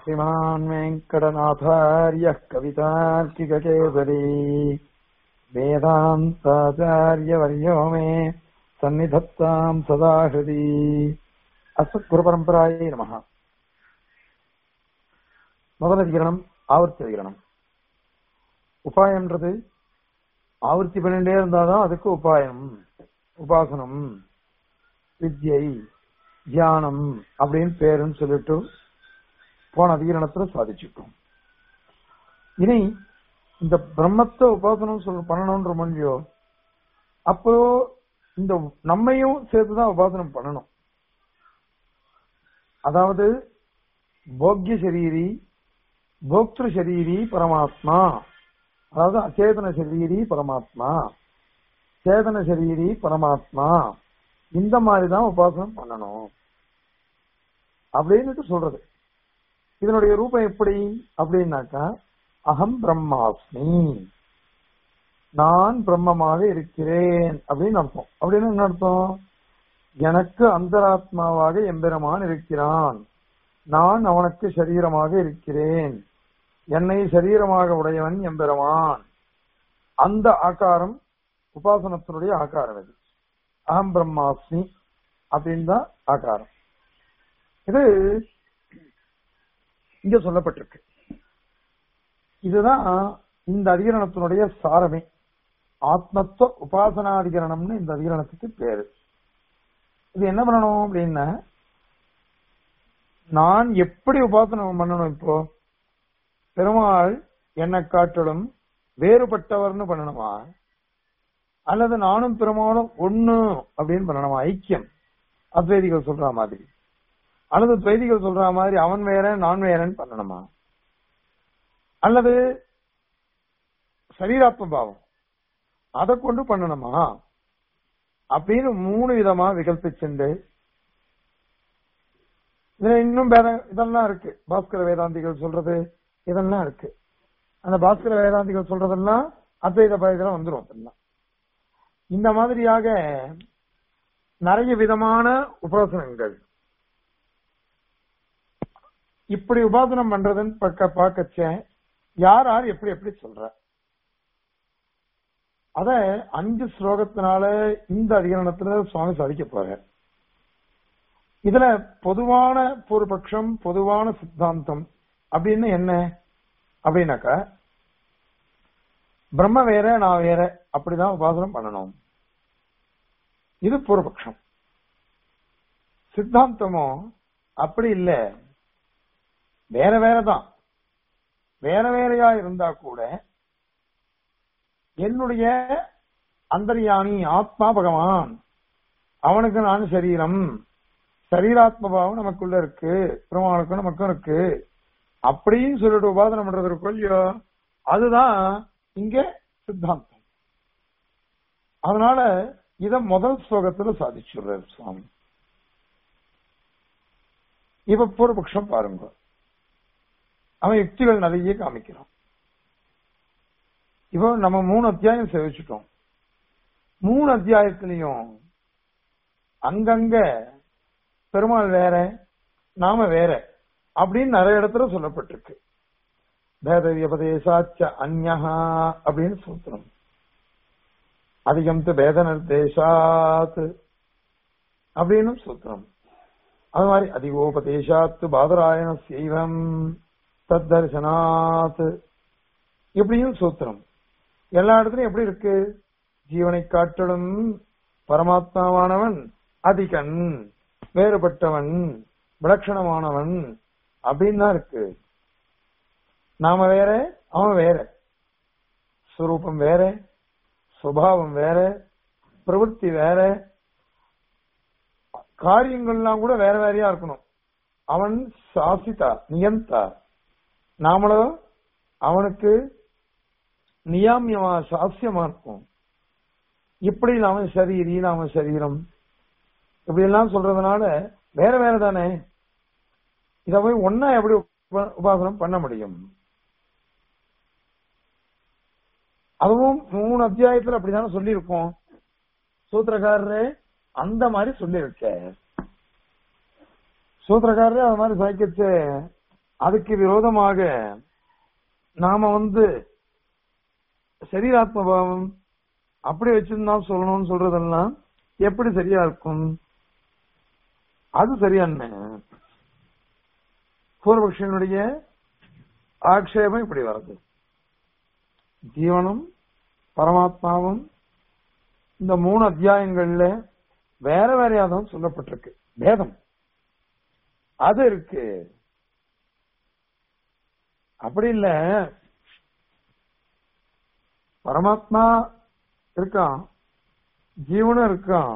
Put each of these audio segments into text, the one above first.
श्रीमान् वेङ्कटनाथार्यः कवितार्किककेसरी वेदान्ताचार्यवर्यो मे सन्निधत्ताम् सदा हृदि அஸ்மத்குருபரம்பராயே நம முதல் அதிகரணம் ஆவர்த்தி அதிகரணம் உபாயம்ன்றது ஆவர்த்தி பண்ணிட்டே இருந்தாதான் அதுக்கு உபாயம் உபாசனம் வித்யை தியானம் அப்படின்னு பேருன்னு சொல்லிட்டு போன அதிகரணத்துல சாதிச்சுட்டோம் இனி இந்த பிரம்மத்தை உபாசனம் சொல் பண்ணணும்ன்ற மொழியோ அப்போ இந்த நம்மையும் சேர்த்துதான் உபாசனம் பண்ணணும் அதாவது போக்கிய சரீரி போக்திரு சரீரி பரமாத்மா அதாவது அச்சேதன சரீரி பரமாத்மா சேதன சரீரி பரமாத்மா இந்த மாதிரி தான் உபாசனம் பண்ணணும் அப்படின்னு சொல்றது இதனுடைய ரூபம் எப்படி அப்படின்னாக்கா அகம் பிரம்மாஸ்மி நான் பிரம்மமாக இருக்கிறேன் அப்படின்னு அர்த்தம் அப்படின்னு என்ன அர்த்தம் எனக்கு அந்தராத்மாவாக எம்பெருமான் இருக்கிறான் நான் அவனுக்கு சரீரமாக இருக்கிறேன் என்னை சரீரமாக உடையவன் எம்பெருமான் அந்த ஆகாரம் உபாசனத்தினுடைய ஆகாரம் இது அகம் பிரம்மாஸ்மி அப்படின்னு தான் ஆகாரம் இது இங்க சொல்லப்பட்டிருக்கு இதுதான் இந்த அதிகரணத்தினுடைய சாரமே ஆத்மத்துவ உபாசனாதிகரணம்னு இந்த அதிகரணத்துக்கு பேரு இது என்ன பண்ணணும் அப்படின்னா நான் எப்படி உபாசனம் பண்ணணும் இப்போ பெருமாள் என்னை காட்டிலும் வேறுபட்டவர்னு பண்ணணுமா அல்லது நானும் பெருமாளும் ஒண்ணு அப்படின்னு பண்ணணுமா ஐக்கியம் அத்வைதிகள் சொல்ற மாதிரி அல்லது துவைதிகள் சொல்ற மாதிரி அவன் வேற நான் வேறன்னு பண்ணணுமா அல்லது சரீராத்ம பாவம் அதை கொண்டு பண்ணணுமா அப்படின்னு மூணு விதமா விகல்பிச்சுண்டு இதுல இன்னும் வேற இதெல்லாம் இருக்கு பாஸ்கர வேதாந்திகள் சொல்றது இதெல்லாம் இருக்கு அந்த பாஸ்கர வேதாந்திகள் சொல்றதெல்லாம் அத்வைத பயத்துல வந்துடும் அதெல்லாம் இந்த மாதிரியாக நிறைய விதமான உபாசனங்கள் இப்படி உபாசனம் பண்றதுன்னு பக்க பார்க்கச்ச யார் யார் எப்படி எப்படி சொல்ற அத அஞ்சு ஸ்லோகத்தினால இந்த அதிகரணத்துல சுவாமி சாதிக்க போற இதுல பொதுவான பூர்வபக்ஷம் பொதுவான சித்தாந்தம் அப்படின்னு என்ன அப்படின்னாக்கா பிரம்ம வேற நான் வேற அப்படிதான் உபாசனம் பண்ணணும் இது பூர்வபக்ஷம் சித்தாந்தமோ அப்படி இல்ல வேற வேறதான் வேற வேறையா இருந்தா கூட என்னுடைய அந்தர்யாமி ஆத்மா பகவான் அவனுக்கு நான் சரீரம் சரீராத்மபாவம் நமக்குள்ள இருக்கு பெருமானுக்கும் நமக்கும் இருக்கு அப்படின்னு சொல்லிட்டு உபாதனம் பண்றது கொள்ளியோ அதுதான் இங்க சித்தாந்தம் அதனால இத முதல் ஸ்லோகத்துல சாதிச்சுடுறாரு சுவாமி இப்ப பூர்வபக்ஷம் பாருங்க அவன் யுக்திகள் நிறைய காமிக்கிறான் இப்போ நம்ம மூணு அத்தியாயம் சேவிச்சுட்டோம் மூணு அத்தியாயத்திலையும் அங்கங்க பெருமாள் வேற நாம வேற அப்படின்னு நிறைய இடத்துல சொல்லப்பட்டிருக்கு பேத வியபதேசாச்ச அந்யஹா அப்படின்னு சூத்திரம் அதிகம் பேத நிர்தேசாத் அப்படின்னு சூத்திரம் அது மாதிரி அதிகோபதேசாத்து பாதராயண செய்வம் தத்தர்சனாத் இப்படியும் சூத்திரம் எல்லா இடத்துலயும் எப்படி இருக்கு ஜீவனை காட்டிலும் பரமாத்மாவானவன் அதிகன் வேறுபட்டவன் விலட்சணமானவன் அப்படின்னு தான் இருக்கு நாம வேற அவன் வேற சுரூபம் வேற சுபாவம் வேற பிரவൃத்தி வேற காரியங்கள்லாம் கூட வேற வேறையா இருக்கணும் அவன் சாசிதா நியந்தா நாமளும் அவனுக்கு நியாமியமா சாஸ்தியமா இருக்கும் இப்படி நாம சரீரி நாம சரீரம் இப்படி எல்லாம் சொல்றதுனால வேற வேற தானே இத போய் ஒன்னா எப்படி உபாசனம் பண்ண முடியும் அதுவும் மூணு அத்தியாயத்துல அப்படித்தானே சொல்லியிருக்கோம் சூத்திரக்காரரு அந்த மாதிரி சொல்லியிருக்க சூத்திரக்காரரே அது மாதிரி சாய்க்கச்சு அதுக்கு விரோதமாக நாம வந்து சரீராத்ம பாவம் அப்படி வச்சிருந்தா சொல்லணும்னு சொல்றதெல்லாம் எப்படி சரியா இருக்கும் அது சரியான பூர்வபக்ஷனுடைய ஆக்ஷேபம் இப்படி வருது ஜீவனும் பரமாத்மாவும் இந்த மூணு அத்தியாயங்கள்ல வேற வேறையாதான் சொல்லப்பட்டிருக்கு பேதம் அது இருக்கு அப்படி இல்ல பரமாத்மா இருக்கான் ஜீவனும் இருக்கான்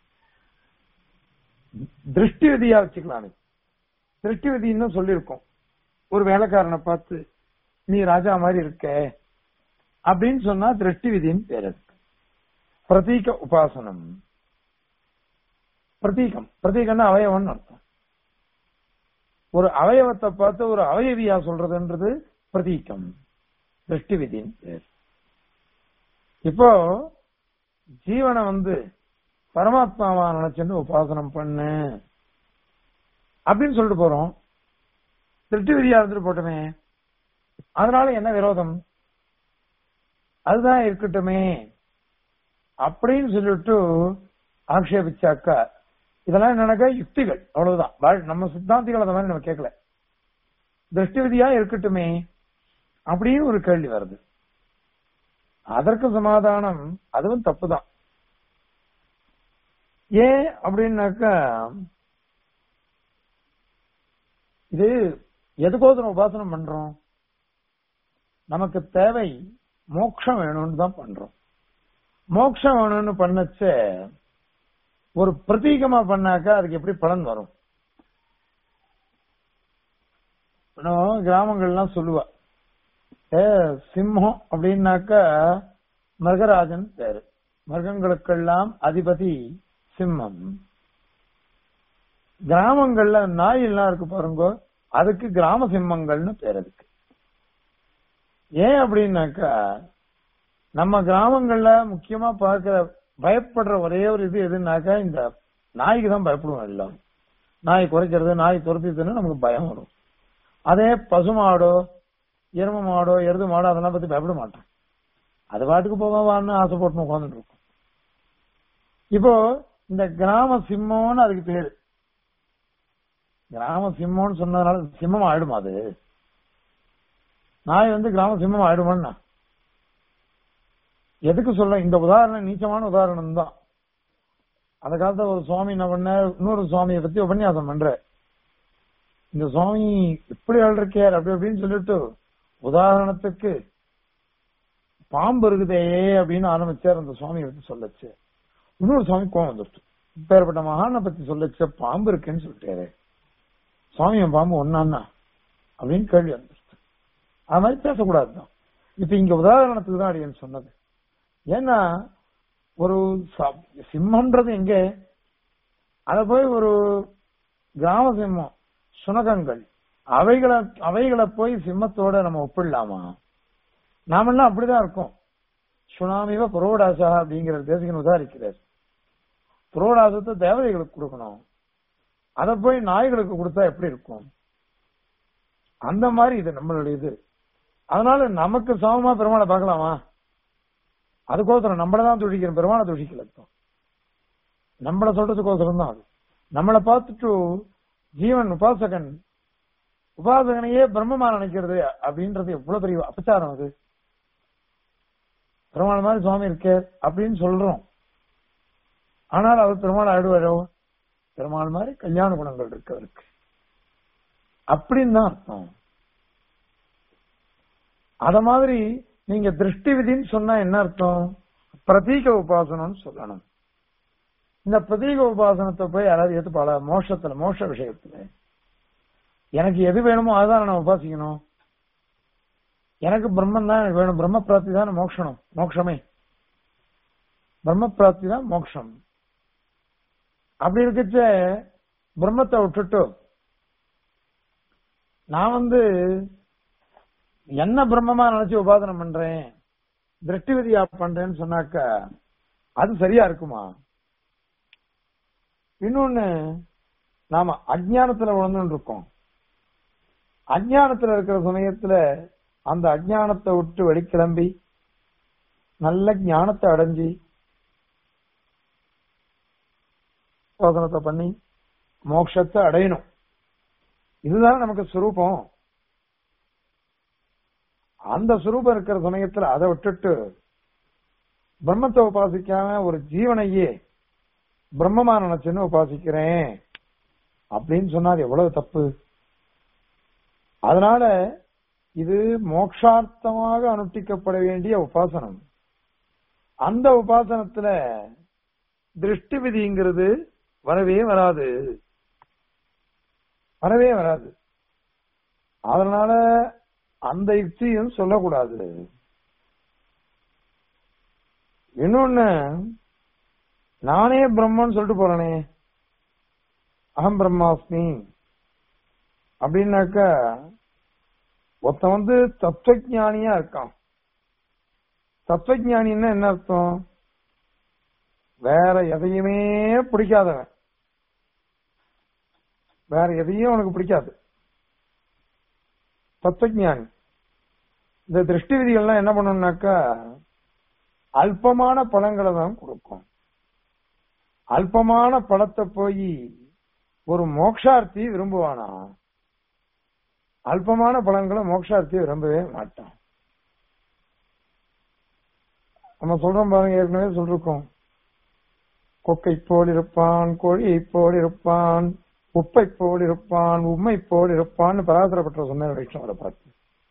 திருஷ்டி விதியா வச்சுக்கலாம் நீ. திருஷ்டி விதின்னு சொல்லியிருக்கோம் ஒரு வேலைக்காரனை பார்த்து நீ ராஜா மாதிரி இருக்க அப்படின்னு சொன்னா திருஷ்டி விதின்னு பேர் இருக்கு பிரதீக உபாசனம் பிரதீகம் பிரதீகம்னா அவயவம்னு அர்த்தம் ஒரு அவயவத்தை பார்த்து ஒரு அவயவியா சொல்றதுன்றது பிரதீகம் திருஷ்டி விதின்னு பேர் இப்போ ஜீவனை வந்து பரமாத்மாவா நினைச்சுட்டு உபாசனம் பண்ணு அப்படின்னு சொல்லிட்டு போறோம் திருட்டு விதியா இருந்துட்டு போட்டுமே அதனால என்ன விரோதம் அதுதான் இருக்கட்டுமே அப்படின்னு சொல்லிட்டு ஆக்ஷேபிச்சாக்கா இதெல்லாம் என்னன்னாக்கா யுக்திகள் அவ்வளவுதான் வாழ்- நம்ம சித்தாந்திகள் அந்த மாதிரி நம்ம கேட்கல திருஷ்டி விதியா இருக்கட்டுமே அப்படின்னு ஒரு கேள்வி வருது அதற்கு சமாதானம் அதுவும் தப்புதான் ஏன் அப்படின்னாக்கா இது எதுக்கோசரம் உபாசனம் பண்றோம் நமக்கு தேவை மோட்சம் வேணும்னு தான் பண்றோம் மோட்சம் வேணும்னு பண்ணச்ச ஒரு பிரதீகமா பண்ணாக்கா அதுக்கு எப்படி பலன் வரும் நம்ம கிராமங்கள்லாம் சொல்லுவா ஏ சிம்மம் அப்படின்னாக்கா மிருகராஜன் பேரு மிருகங்களுக்கெல்லாம் அதிபதி சிம்மம் கிராமங்கள்ல நாய் எல்லாம் இருக்கு பாருங்க அதுக்கு கிராம சிம்மங்கள்னு பேர் அதுக்கு ஏன் அப்படின்னாக்கா நம்ம கிராமங்கள்ல முக்கியமா பார்க்கிற பயப்படுற ஒரே ஒரு இது எதுனாக்கா இந்த நாய்க்கு தான் பயப்படுவோம் எல்லாம் நாய் குறைக்கிறது நாய் துரத்திதுன்னு நமக்கு பயம் வரும் அதே பசுமாடோ எரும மாடோ எருது மாடோ அதெல்லாம் பத்தி பயப்பட மாட்டேன் அது பாட்டுக்கு போக வான்னு ஆசைப்பட்டு உட்காந்துட்டு இருக்கும் இப்போ இந்த கிராம சிம்மம்னு அதுக்கு பேரு கிராம சிம்மம்னு சொன்னதுனால சிம்மம் ஆயிடுமா அது நாய் வந்து கிராம சிம்மம் ஆயிடுமான்னா எதுக்கு சொல்ல இந்த உதாரணம் நீச்சமான உதாரணம் தான் அந்த காலத்துல ஒரு சுவாமி என்ன பண்ண இன்னொரு சுவாமியை பத்தி உபன்யாசம் பண்ற இந்த சுவாமி இப்படி இருக்கார் அப்படி அப்படின்னு சொல்லிட்டு உதாரணத்துக்கு பாம்பு இருக்குதே அப்படின்னு ஆரம்பிச்சார் அந்த சுவாமி எடுத்து சொல்லச்சு இன்னொரு சுவாமி கோவம் வந்துருச்சு இப்பேற்பட்ட மகானை பத்தி சொல்லச்ச பாம்பு இருக்குன்னு சொல்லிட்டாரு சுவாமி என் பாம்பு ஒன்னான்னா அப்படின்னு கேள்வி வந்துருச்சு அது மாதிரி பேசக்கூடாதுதான் இப்ப இங்க உதாரணத்துக்கு தான் அடியன் சொன்னது ஏன்னா ஒரு ச- சிம்மம்ன்றது எங்க அத போய் ஒரு கிராம சிம்மம் சுனகங்கள் அவைகளை அவைகளை போய் சிம்மத்தோட நம்ம ஒப்பிடலாமா நாமெல்லாம் அப்படிதான் இருக்கோம் சுனாமிவ புரோடாசா அப்படிங்கிற தேசிகன் உதாரிக்கிறார் புரோடாசத்தை தேவதைகளுக்கு கொடுக்கணும் அதை போய் நாய்களுக்கு கொடுத்தா எப்படி இருக்கும் அந்த மாதிரி இது நம்மளுடைய இது அதனால நமக்கு சமமா பெருமாளை பார்க்கலாமா அதுக்கோசரம் நம்மள தான் துடிக்கிறோம் பெருமாளை துடிக்கல இப்போ. நம்மள சொல்றதுக்கோசரம் தான் அது நம்மளை பார்த்துட்டு ஜீவன் உபாசகன் உபாசகனையே பிரம்மமா நினைக்கிறது அப்படின்றது எவ்வளவு பெரிய அபச்சாரம் அது பெருமாள் மாதிரி சுவாமி இருக்கே அப்படின்னு சொல்றோம் ஆனால் அவர் பெருமாள் ஆயிடுவாரோ பெருமாள் மாதிரி கல்யாண குணங்கள் இருக்கு அவருக்கு அப்படின்னு தான் அர்த்தம் அத மாதிரி நீங்க திருஷ்டி விதின்னு சொன்னா என்ன அர்த்தம் பிரதீக உபாசனம்னு சொல்லணும் இந்த பிரதீக உபாசனத்தை போய் யாராவது ஏத்துப்பாளா மோட்சத்துல மோட்ச விஷயத்துல எனக்கு எது வேணுமோ அதுதான் நான் உபாசிக்கணும் எனக்கு பிரம்மன் தான் எனக்கு வேணும் பிரம்ம பிராப்தி தான் மோட்சம் மோட்சமே பிரம்ம பிராப்தி தான் மோட்சம் அப்படி இருக்கச்ச பிரம்மத்தை விட்டுட்டு நான் வந்து என்ன பிரம்மமா நினைச்சு உபாசனை பண்றேன் திருஷ்டி விதியா பண்றேன்னு சொன்னாக்க அது சரியா இருக்குமா இன்னொன்னு நாம அஜ்ஞானத்துல உழந்துட்டு இருக்கோம் அஜ்ஞானத்துல இருக்கிற சமயத்துல அந்த அஜ்ஞானத்தை விட்டு வெளிக்கிளம்பி நல்ல ஞானத்தை அடைஞ்சி சோதனத்தை பண்ணி மோட்சத்தை அடையணும் இதுதான் நமக்கு சுரூபம் அந்த சுரூபம் இருக்கிற சமயத்துல அதை விட்டுட்டு பிரம்மத்தை உபாசிக்காம ஒரு ஜீவனையே பிரம்மமா நினைச்சுன்னு உபாசிக்கிறேன் அப்படின்னு சொன்னா அது எவ்வளவு தப்பு அதனால இது மோக்ஷார்த்தமாக அனுஷ்டிக்கப்பட வேண்டிய உபாசனம் அந்த உபாசனத்துல திருஷ்டி விதிங்கிறது வரவே வராது வரவே வராது அதனால அந்த யுக்தியும் சொல்லக்கூடாது இன்னொன்னு நானே பிரம்மன் சொல்லிட்டு போறேனே அகம் பிரம்மாஸ்மி அப்படின்னாக்கா ஒருத்தன் வந்து தத்துவஜானியா இருக்கான் தத்துவஜானின்னா என்ன அர்த்தம் வேற எதையுமே பிடிக்காதவன் வேற எதையும் அவனுக்கு பிடிக்காது தத்துவஜானி இந்த திருஷ்டி விதிகள்லாம் என்ன பண்ணணும்னாக்கா அல்பமான பழங்களை தான் கொடுக்கும் அல்பமான பழத்தை போய் ஒரு மோக்ஷார்த்தி விரும்புவானா அல்பமான பழங்களை மோக்ஷார்த்தி விரும்பவே மாட்டான் நம்ம சொல்றோம் பாருங்க ஏற்கனவே சொல்லிருக்கோம் கொக்கை போல் இருப்பான் கோழியை போல் இருப்பான் உப்பை போல் இருப்பான் உண்மை போல் இருப்பான் பராசரப்பட்ட சொன்ன வைஷ்ணவரை பார்த்து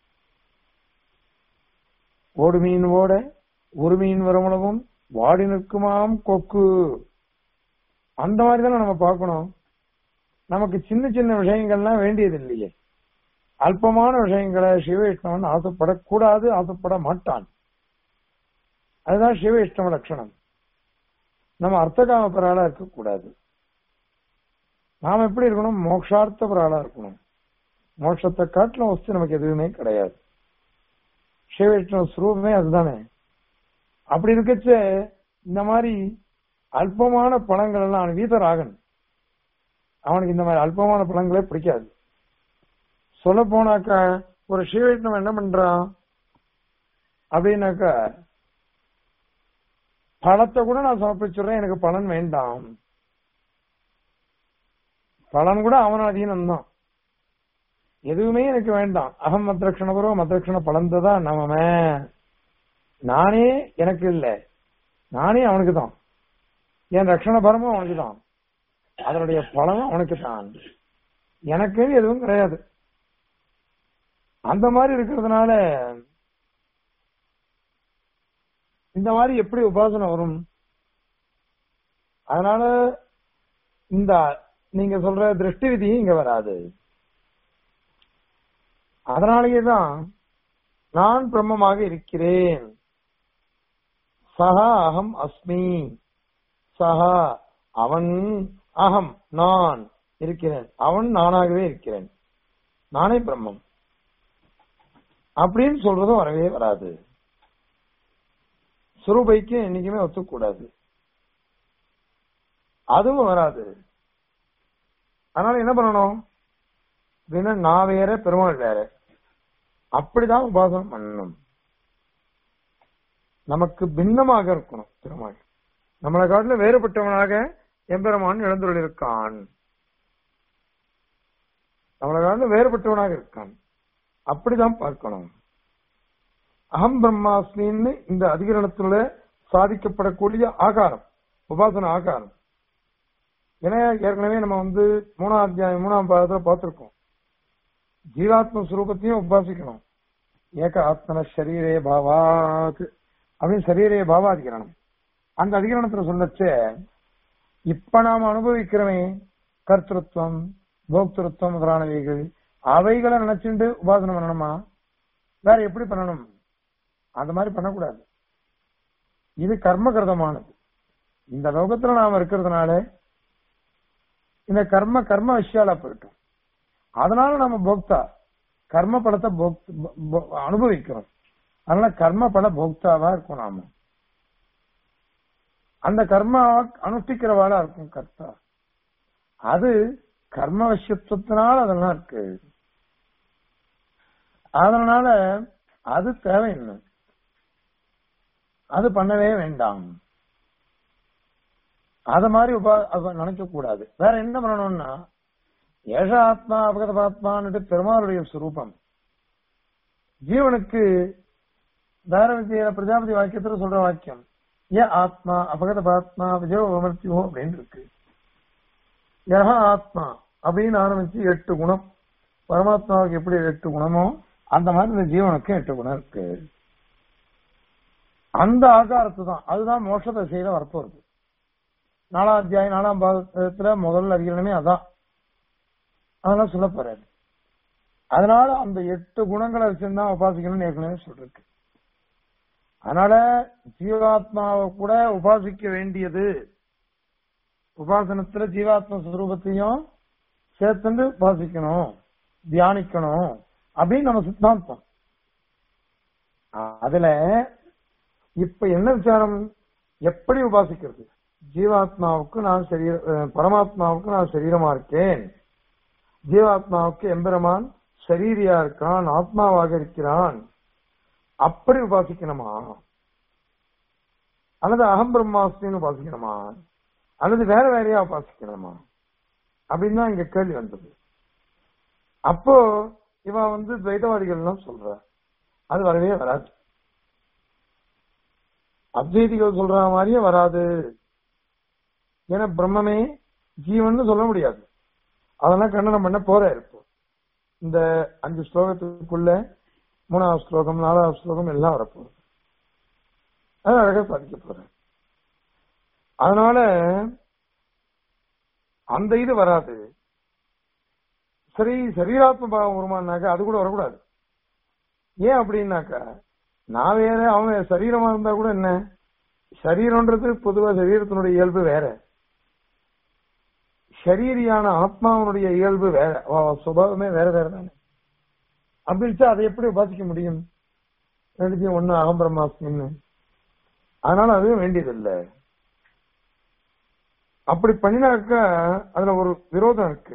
ஓடு மீன் ஓட ஒரு மீன் வருமளவும் வாடி நிற்குமாம் கொக்கு அந்த மாதிரி தானே நம்ம பார்க்கணும் நமக்கு சின்ன சின்ன விஷயங்கள்லாம் வேண்டியது இல்லையே அல்பமான விஷயங்களை சிவவைஷ்ணவன் ஆசைப்படக்கூடாது ஆசைப்பட மாட்டான் அதுதான் சிவவைஷ்ணவ லட்சணம் நம்ம அர்த்தகாம பராளா இருக்கக்கூடாது நாம எப்படி இருக்கணும் மோக்ஷார்த்த பராளா இருக்கணும் மோட்சத்தை காட்டிலும் வஸ்து நமக்கு எதுவுமே கிடையாது சிவவைஷ்ணவ ஸ்வரூபமே அதுதானே அப்படி இருக்கச்ச இந்த மாதிரி அல்பமான பழங்கள் எல்லாம் வீதராகன் அவனுக்கு இந்த மாதிரி அல்பமான பழங்களே பிடிக்காது சொல்ல போனாக்கா ஒரு சிவவைஷ்ணவன் என்ன பண்றான் அப்படின்னாக்கா பழத்தை கூட நான் சமர்ப்பிச்சுடுறேன் எனக்கு பலன் வேண்டாம் பலன் கூட அவன் அதீனம் தான் எதுவுமே எனக்கு வேண்டாம் அகம் மத்ரக்ஷண பரவ மத்ரக்ஷண பலந்ததான் நம்ம நானே எனக்கு இல்ல நானே அவனுக்கு தான் என் ரட்சண பரமும் அவனுக்கு தான் அதனுடைய பலனும் அவனுக்கு தான் எனக்கு எதுவும் கிடையாது அந்த மாதிரி இருக்கிறதுனால இந்த மாதிரி எப்படி உபாசனை வரும் அதனால இந்த நீங்க சொல்ற திருஷ்டி விதி இங்க வராது அதனாலேயே தான் நான் பிரம்மமாக இருக்கிறேன் சஹா அகம் அஸ்மி சஹா அவன் அகம் நான் இருக்கிறேன் அவன் நானாகவே இருக்கிறேன் நானே பிரம்மம் அப்படின்னு சொல்றதும் வரவே வராது சுரூபைக்கு என்னைக்குமே ஒத்துக்கூடாது அதுவும் வராது அதனால என்ன பண்ணணும் அப்படின்னா நான் வேற பெருமாள் வேற அப்படிதான் உபாசனம் பண்ணணும் நமக்கு பின்னமாக இருக்கணும் பெருமாள் நம்மளை காட்டில வேறுபட்டவனாக எம்பெருமான் இழந்துள்ள இருக்கான் நம்மளை காட்டில வேறுபட்டவனாக இருக்கான் அப்படிதான் பார்க்கணும் அகம் பிரம்மாஸ்மின்னு இந்த அதிகரணத்துல சாதிக்கப்படக்கூடிய ஆகாரம் உபாசன ஆகாரம் ஏன்னா ஏற்கனவே நம்ம வந்து மூணாம் அத்தியாயம் மூணாம் பாதத்துல பார்த்திருக்கோம் ஜீவாத்ம சுரூபத்தையும் உபாசிக்கணும் ஏக ஆத்மன சரீரே பாவாத் அப்படின்னு சரீரே பாவா அதிகரணம் அந்த அதிகரணத்துல சொல்லச்சே இப்ப நாம் அனுபவிக்கிறோமே கர்த்தத்துவம் போக்திருத்துவம் முதலானவைகள் அவைகளை நினைச்சுட்டு உபாசனை பண்ணணுமா வேற எப்படி பண்ணணும் அந்த மாதிரி பண்ணக்கூடாது இது கர்மகிருதமானது இந்த லோகத்துல நாம இருக்கிறதுனால இந்த கர்ம கர்ம விஷயாலா போயிட்டோம் அதனால நம்ம போக்தா கர்ம பலத்தை போக்த- போ- அனுபவிக்கிறோம் அதனால கர்ம பல போக்தாவா இருக்கும் நாம அந்த கர்மா அனுஷ்டிக்கிறவாளா இருக்கும் கர்த்தா அது கர்ம விஷயத்தினால அதெல்லாம் இருக்கு அதனால அது தேவையில்லை அது பண்ணவே வேண்டாம் அத மாதிரி உபா நினைக்க கூடாது வேற என்ன பண்ணணும்னா ஏஷ ஆத்மா அபகதாத்மான்னுட்டு பெருமாளுடைய சுரூபம் ஜீவனுக்கு தார வித்தியில பிரஜாபதி வாக்கியத்துல சொல்ற வாக்கியம் ஏ ஆத்மா அபகத பாத்மா விஜய விமர்த்தியோ அப்படின்னு இருக்கு யஹ ஆத்மா அப்படின்னு ஆரம்பிச்சு எட்டு குணம் பரமாத்மாவுக்கு எப்படி எட்டு குணமோ அந்த மாதிரி இந்த ஜீவனுக்கு எட்டு குணம் இருக்கு அந்த ஆகாரத்து தான் அதுதான் மோட்ச திசையில வரப்போறது நாலாம் அத்தியாயம் நாலாம் பாகத்துல முதல் அதிகரணமே அதான் அதெல்லாம் சொல்ல போறாரு அதனால அந்த எட்டு குணங்களை வச்சிருந்தா உபாசிக்கணும்னு ஏற்கனவே சொல்லிருக்கு அதனால ஜீவாத்மாவை கூட உபாசிக்க வேண்டியது உபாசனத்துல ஜீவாத்ம சுரூபத்தையும் சேர்த்துண்டு உபாசிக்கணும் தியானிக்கணும் அப்படின்னு நம்ம சித்தாந்தம் அதுல இப்ப என்ன விசாரம் எப்படி உபாசிக்கிறது ஜீவாத்மாவுக்கு நான் சரீர பரமாத்மாவுக்கு நான் சரீரமா இருக்கேன் ஜீவாத்மாவுக்கு எம்பெருமான் சரீரியா இருக்கான் ஆத்மாவாக இருக்கிறான் அப்படி உபாசிக்கணுமா அல்லது அகம் பிரம்மாஸ்மின்னு உபாசிக்கணுமா அல்லது வேற வேறையா உபாசிக்கணுமா அப்படின்னு தான் இங்க கேள்வி வந்தது அப்போ இவன் வந்து துவைதவாதிகள் சொல்ற அது வரவே வராது அத்வைதிகள் சொல்ற மாதிரியே வராது ஏன்னா பிரம்மமே ஜீவன் சொல்ல முடியாது அதெல்லாம் கண்டனம் பண்ண போற இருப்போம் இந்த அஞ்சு ஸ்லோகத்துக்குள்ள மூணாவது ஸ்லோகம் நாலாவது ஸ்லோகம் எல்லாம் வரப்போகுது அது அழகா சாதிக்க போறேன் அதனால அந்த இது வராது சரி சரீராத்ம பாவம் வருமானாக்கா அது கூட வரக்கூடாது ஏன் அப்படின்னாக்கா நான் வேற அவன் வேற சரீரமா இருந்தா கூட என்ன சரீரம்ன்றது பொதுவா சரீரத்தினுடைய இயல்பு வேற ஷரீரியான ஆத்மாவனுடைய இயல்பு வேற சுபாவமே வேற வேற தானே அப்படின்ட்டு அதை எப்படி உபாசிக்க முடியும் ரெண்டுத்தையும் ஒண்ணு அகம் பிரம்மாஸ்மின்னு அதனால அதுவும் வேண்டியதில்லை அப்படி பண்ணினாக்கா அதுல ஒரு விரோதம் இருக்கு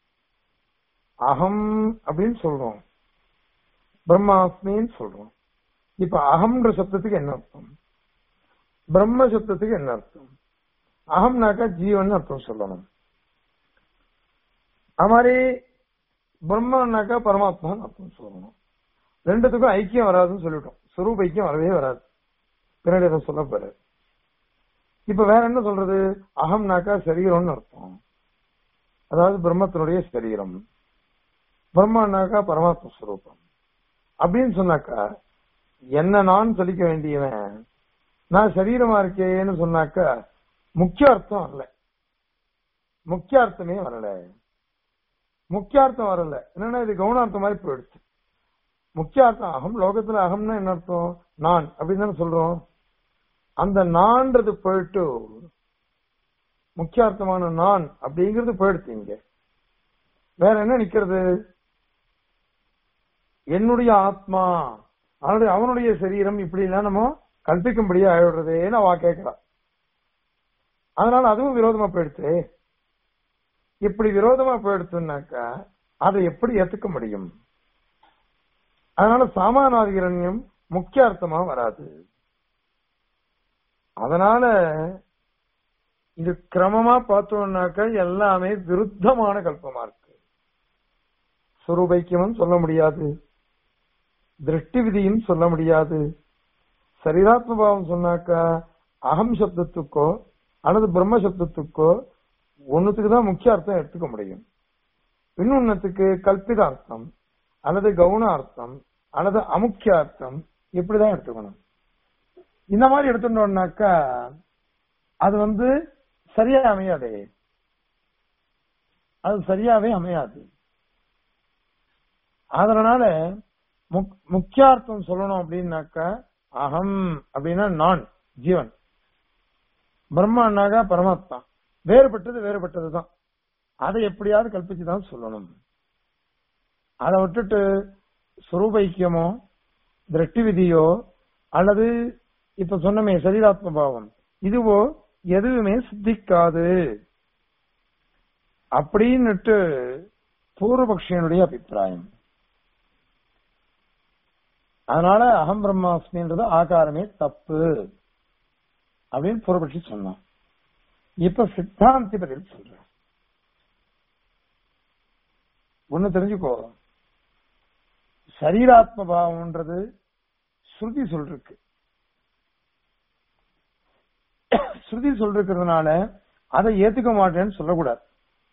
அகம் அப்படின்னு சொல்றோம் பிரம்மாஸ்மின்னு சொல்றோம் இப்ப அகம்ன்ற சப்தத்துக்கு என்ன அர்த்தம் பிரம்ம சப்தத்துக்கு என்ன அர்த்தம் அகம்னாக்கா ஜீவன் அர்த்தம் சொல்லணும் அது மாதிரி பிரம்மன்னாக்கா பரமாத்மான்னு அர்த்தம் சொல்லணும் ரெண்டுத்துக்கும் ஐக்கியம் வராதுன்னு சொல்லிட்டோம் சுரூப ஐக்கியம் வரவே வராது பின்னாடி அதை சொல்ல போறாரு இப்ப வேற என்ன சொல்றது அகம்னாக்கா சரீரம்னு அர்த்தம் அதாவது பிரம்மத்தினுடைய சரீரம் பிரம்மன்னாக்கா பரமாத்ம ஸ்வரூபம் அப்படின்னு சொன்னாக்கா என்ன நான் சொல்லிக்க வேண்டியவன் நான் சரீரமா இருக்கேன்னு சொன்னாக்கா முக்கிய அர்த்தம் வரல முக்கிய அர்த்தமே வரல முக்கியார்த்தம் வரல என்னன்னா இது கவுனார்த்தம் மாதிரி போயிடுச்சு முக்கியார்த்தம் அகம் லோகத்துல அகம்னா என்ன அர்த்தம் நான் அப்படின்னு தானே சொல்றோம் அந்த நான்றது போயிட்டு முக்கியார்த்தமான நான் அப்படிங்கிறது போயிடுச்சு இங்க வேற என்ன நிக்கிறது என்னுடைய ஆத்மா அவனுடைய அவனுடைய சரீரம் இப்படி எல்லாம் நம்ம கல்பிக்கும்படியா ஆயிடுறதேன்னு அவ கேட்கிறா அதனால அதுவும் விரோதமா போயிடுச்சு இப்படி விரோதமா போயிடுச்சுனாக்கா அதை எப்படி ஏத்துக்க முடியும் அதனால சாமானாதிகரண்யம் முக்கிய அர்த்தமா வராது அதனால இது கிரமமா பார்த்தோம்னாக்க எல்லாமே விருத்தமான கல்பமா இருக்கு சுரூபைக்கியமும் சொல்ல முடியாது திருஷ்டி விதியும் சொல்ல முடியாது சரீராத்ம பாவம் சொன்னாக்கா அகம் சப்தத்துக்கோ அல்லது பிரம்ம சப்தத்துக்கோ ஒன்னுத்துக்கு தான் முக்கிய அர்த்தம் எடுத்துக்க முடியும் இன்னொன்னுத்துக்கு கல்பித அர்த்தம் அல்லது கவுன அர்த்தம் அல்லது அமுக்கிய அர்த்தம் இப்படிதான் எடுத்துக்கணும் இந்த மாதிரி எடுத்துட்டோம்னாக்கா அது வந்து சரியா அமையாதே அது சரியாவே அமையாது அதனால முக்கியார்த்தம் சொல்லணும் அப்படின்னாக்கா அகம் அப்படின்னா நான் ஜீவன் பிரம்மானாக்கா பரமாத்மா வேறுபட்டது வேறுபட்டது தான் அதை எப்படியாவது கல்பிச்சுதான் சொல்லணும் அதை விட்டுட்டு சுரூபைக்கியமோ திருஷ்டி விதியோ அல்லது இப்ப சொன்னமே சரீராத்ம பாவம் இதுவோ எதுவுமே சித்திக்காது அப்படின்னுட்டு பூர்வபக்ஷியனுடைய அபிப்பிராயம் அதனால அகம் பிரம்மாஸ்மின்றது ஆகாரமே தப்பு அப்படின்னு புறப்பட்டு சொன்னான் இப்ப சித்தாந்தி பதில் சொல்றேன் ஒண்ணு தெரிஞ்சுக்கோ சரீராத்ம பாவம்ன்றது ஸ்ருதி சொல்றதுக்கு ஸ்ருதி சொல்றதுனால அதை ஏத்துக்க மாட்டேன்னு சொல்லக்கூடாது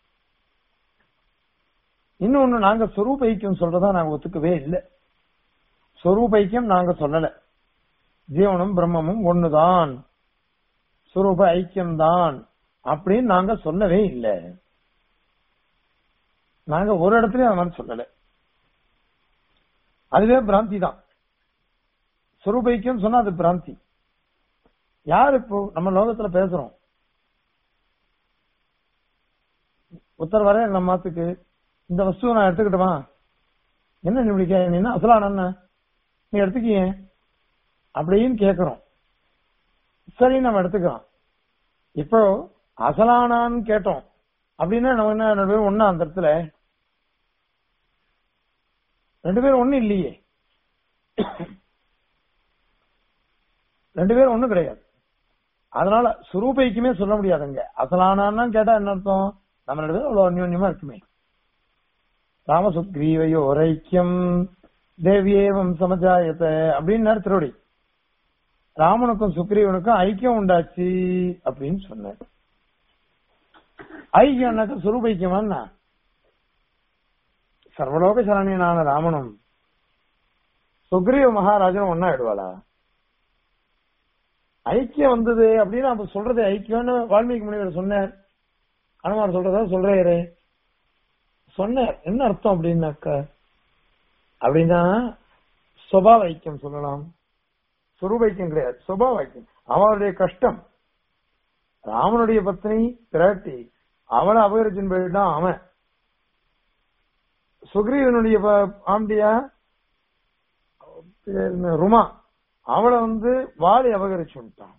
இன்னொன்னு நாங்க சொரூப ஐக்கியம் சொல்றதா நாங்க ஒத்துக்கவே இல்லை சொரூப ஐக்கியம் நாங்க சொல்லல ஜீவனும் பிரம்மமும் ஒண்ணுதான் சுரூப ஐக்கியம்தான் அப்படின்னு நாங்க சொல்லவே இல்லை நாங்க ஒரு இடத்துலயும் அது மாதிரி சொல்லல அதுவே பிராந்தி தான் சுரூப ஐக்கியம் சொன்னா அது பிராந்தி யார் இப்போ நம்ம லோகத்துல பேசுறோம் உத்தர வர நம்ம மாத்துக்கு இந்த வஸ்துவை நான் எடுத்துக்கிட்டோமா என்ன நீ இப்படி கே நீ என்ன அசலான என்ன நீ எடுத்துக்கிய அப்படின்னு கேக்குறோம் சரி நம்ம எடுத்துக்கிறோம் இப்போ அசலானான்னு கேட்டோம் அப்படின்னா நம்ம என்ன ரெண்டு பேரும் ஒண்ணா அந்த இடத்துல ரெண்டு பேரும் ஒண்ணு இல்லையே ரெண்டு பேரும் ஒண்ணும் கிடையாது அதனால சுரூபைக்குமே சொல்ல முடியாதுங்க அசலானான்னு கேட்டா என்ன அர்த்தம் நம்ம ரெண்டு பேரும் அவ்வளவு அந்யோன்யமா இருக்குமே ராமசுக்ரீவையோ ஐக்கியம் தேவியேவம் சமஜாயத்த அப்படின்னு திருவடி ராமனுக்கும் சுக்ரீவனுக்கும் ஐக்கியம் உண்டாச்சு அப்படின்னு சொன்னார் ஐக்கியம்னாக்க சுரூபைக்கியமான்னா சர்வலோக சரணியனான ராமனும் சுக்ரீவ மகாராஜனும் ஒன்னா ஆயிடுவாளா ஐக்கியம் வந்தது அப்படின்னு அப்ப சொல்றது ஐக்கியம்னு வால்மீகி முனிவர் சொன்னார் அனுமார் சொல்றதா சொல்றாரு சொன்னார் என்ன அர்த்தம் அப்படின்னாக்க அப்படின்னா சுபாவ ஐக்கியம் சொல்லலாம் சுரூப ஐக்கியம் கிடையாது சுபாவ ஐக்கியம் அவனுடைய கஷ்டம் ராமனுடைய பத்னி பிராட்டி அவனை அபகரிச்சின் போயிட்டான் அவன் சுக்ரீவனுடைய ப- ஆம்பியா பேர் என்ன? ருமா அவளை வந்து வாலி அபகரிச்சு விட்டான்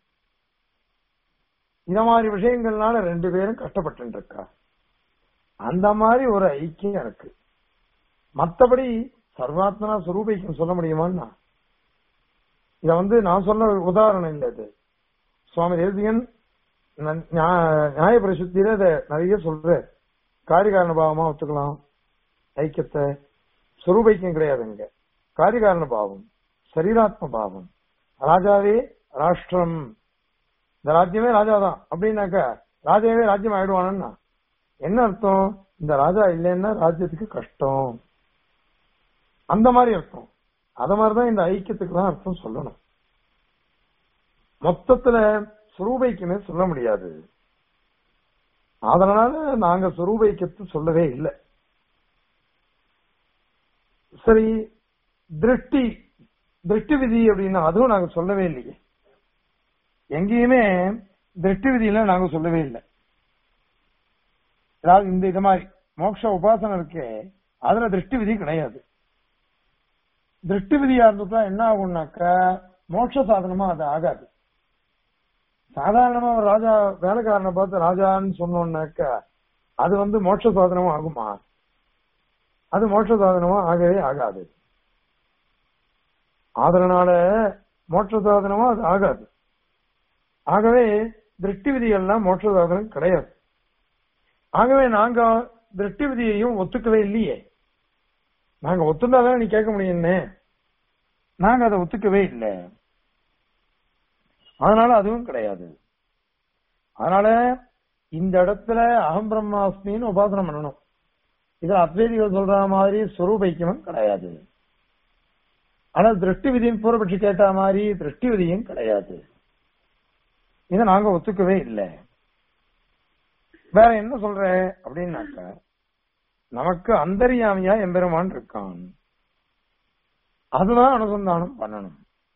இந்த மாதிரி விஷயங்கள்னால ரெண்டு பேரும் கஷ்டப்பட்டு இருக்கா அந்த மாதிரி ஒரு ஐக்கியம் இருக்கு மத்தபடி சர்வாத்மனா சுரூபைக்கும் சொல்ல முடியுமான்னா இத வந்து நான் சொன்ன உதாரணம் இல்ல இது சுவாமி தேசிகன் ந- நியா- நியாய பிரசுத்தியில இத நிறைய சொல்ற காரிகாரண பாவமா ஒத்துக்கலாம் ஐக்கியத்தை சுரூபைக்கியம் கிடையாதுங்க காரிகாரண பாவம் சரீராத்ம பாவம் ராஜாவே ராஷ்டிரம் இந்த ராஜ்யமே ராஜாதான் அப்படின்னாக்கா ராஜாவே ராஜ்யம் ஆயிடுவானா என்ன அர்த்தம் இந்த ராஜா இல்லைன்னா ராஜ்யத்துக்கு கஷ்டம் அந்த மாதிரி அர்த்தம் அத மாதிரிதான் இந்த ஐக்கியத்துக்கு தான் அர்த்தம் சொல்லணும் மொத்தத்துல சுரூபைக்குமே சொல்ல முடியாது அதனால நாங்க சுரூபைக்கத்து சொல்லவே இல்லை சரி திருஷ்டி திருஷ்டி விதி அப்படின்னா அதுவும் நாங்க சொல்லவே இல்லையே எங்கேயுமே திருஷ்டி விதியில நாங்க சொல்லவே இல்லை அதாவது இந்த இது மாதிரி மோட்ச உபாசனை இருக்கே அதுல திருஷ்டி விதி கிடையாது திருஷ்டி விதியா இருந்துட்டா என்ன ஆகும்னாக்கா மோட்ச சாதனமா அது ஆகாது சாதாரணமா ஒரு ராஜா வேலைக்காரனை பார்த்து ராஜான்னு சொன்னோம்னாக்கா அது வந்து மோட்ச சாதனமா ஆகுமா அது மோட்ச சாதனமா ஆகவே ஆகாது அதனால மோட்ச சாதனமா அது ஆகாது ஆகவே திருஷ்டி விதிகள்லாம் மோட்ச சாதனம் கிடையாது ஆகவே நாங்க திருஷ்டி விதியையும் ஒத்துக்கவே இல்லையே நாங்க ஒத்துந்தாதான் நீ கேட்க முடியும்னே நாங்க அதை ஒத்துக்கவே இல்லை அதனால அதுவும் கிடையாது அதனால இந்த இடத்துல அகம் பிரம்மாஸ்மின்னு உபாசனம் பண்ணணும் இது அத்வைதிகள் சொல்ற மாதிரி சுரூபைக்கியமும் கிடையாது ஆனா திருஷ்டி விதியும் பூர்வபட்சி கேட்ட மாதிரி திருஷ்டி விதியும் கிடையாது இதை நாங்க ஒத்துக்கவே இல்லை வேற என்ன சொல்ற அப்படின்னாக்கா நமக்கு அந்தரியாமியா எம்பெருமான் இருக்கான் அதுதான் அனுசந்தானம் பண்ணணும்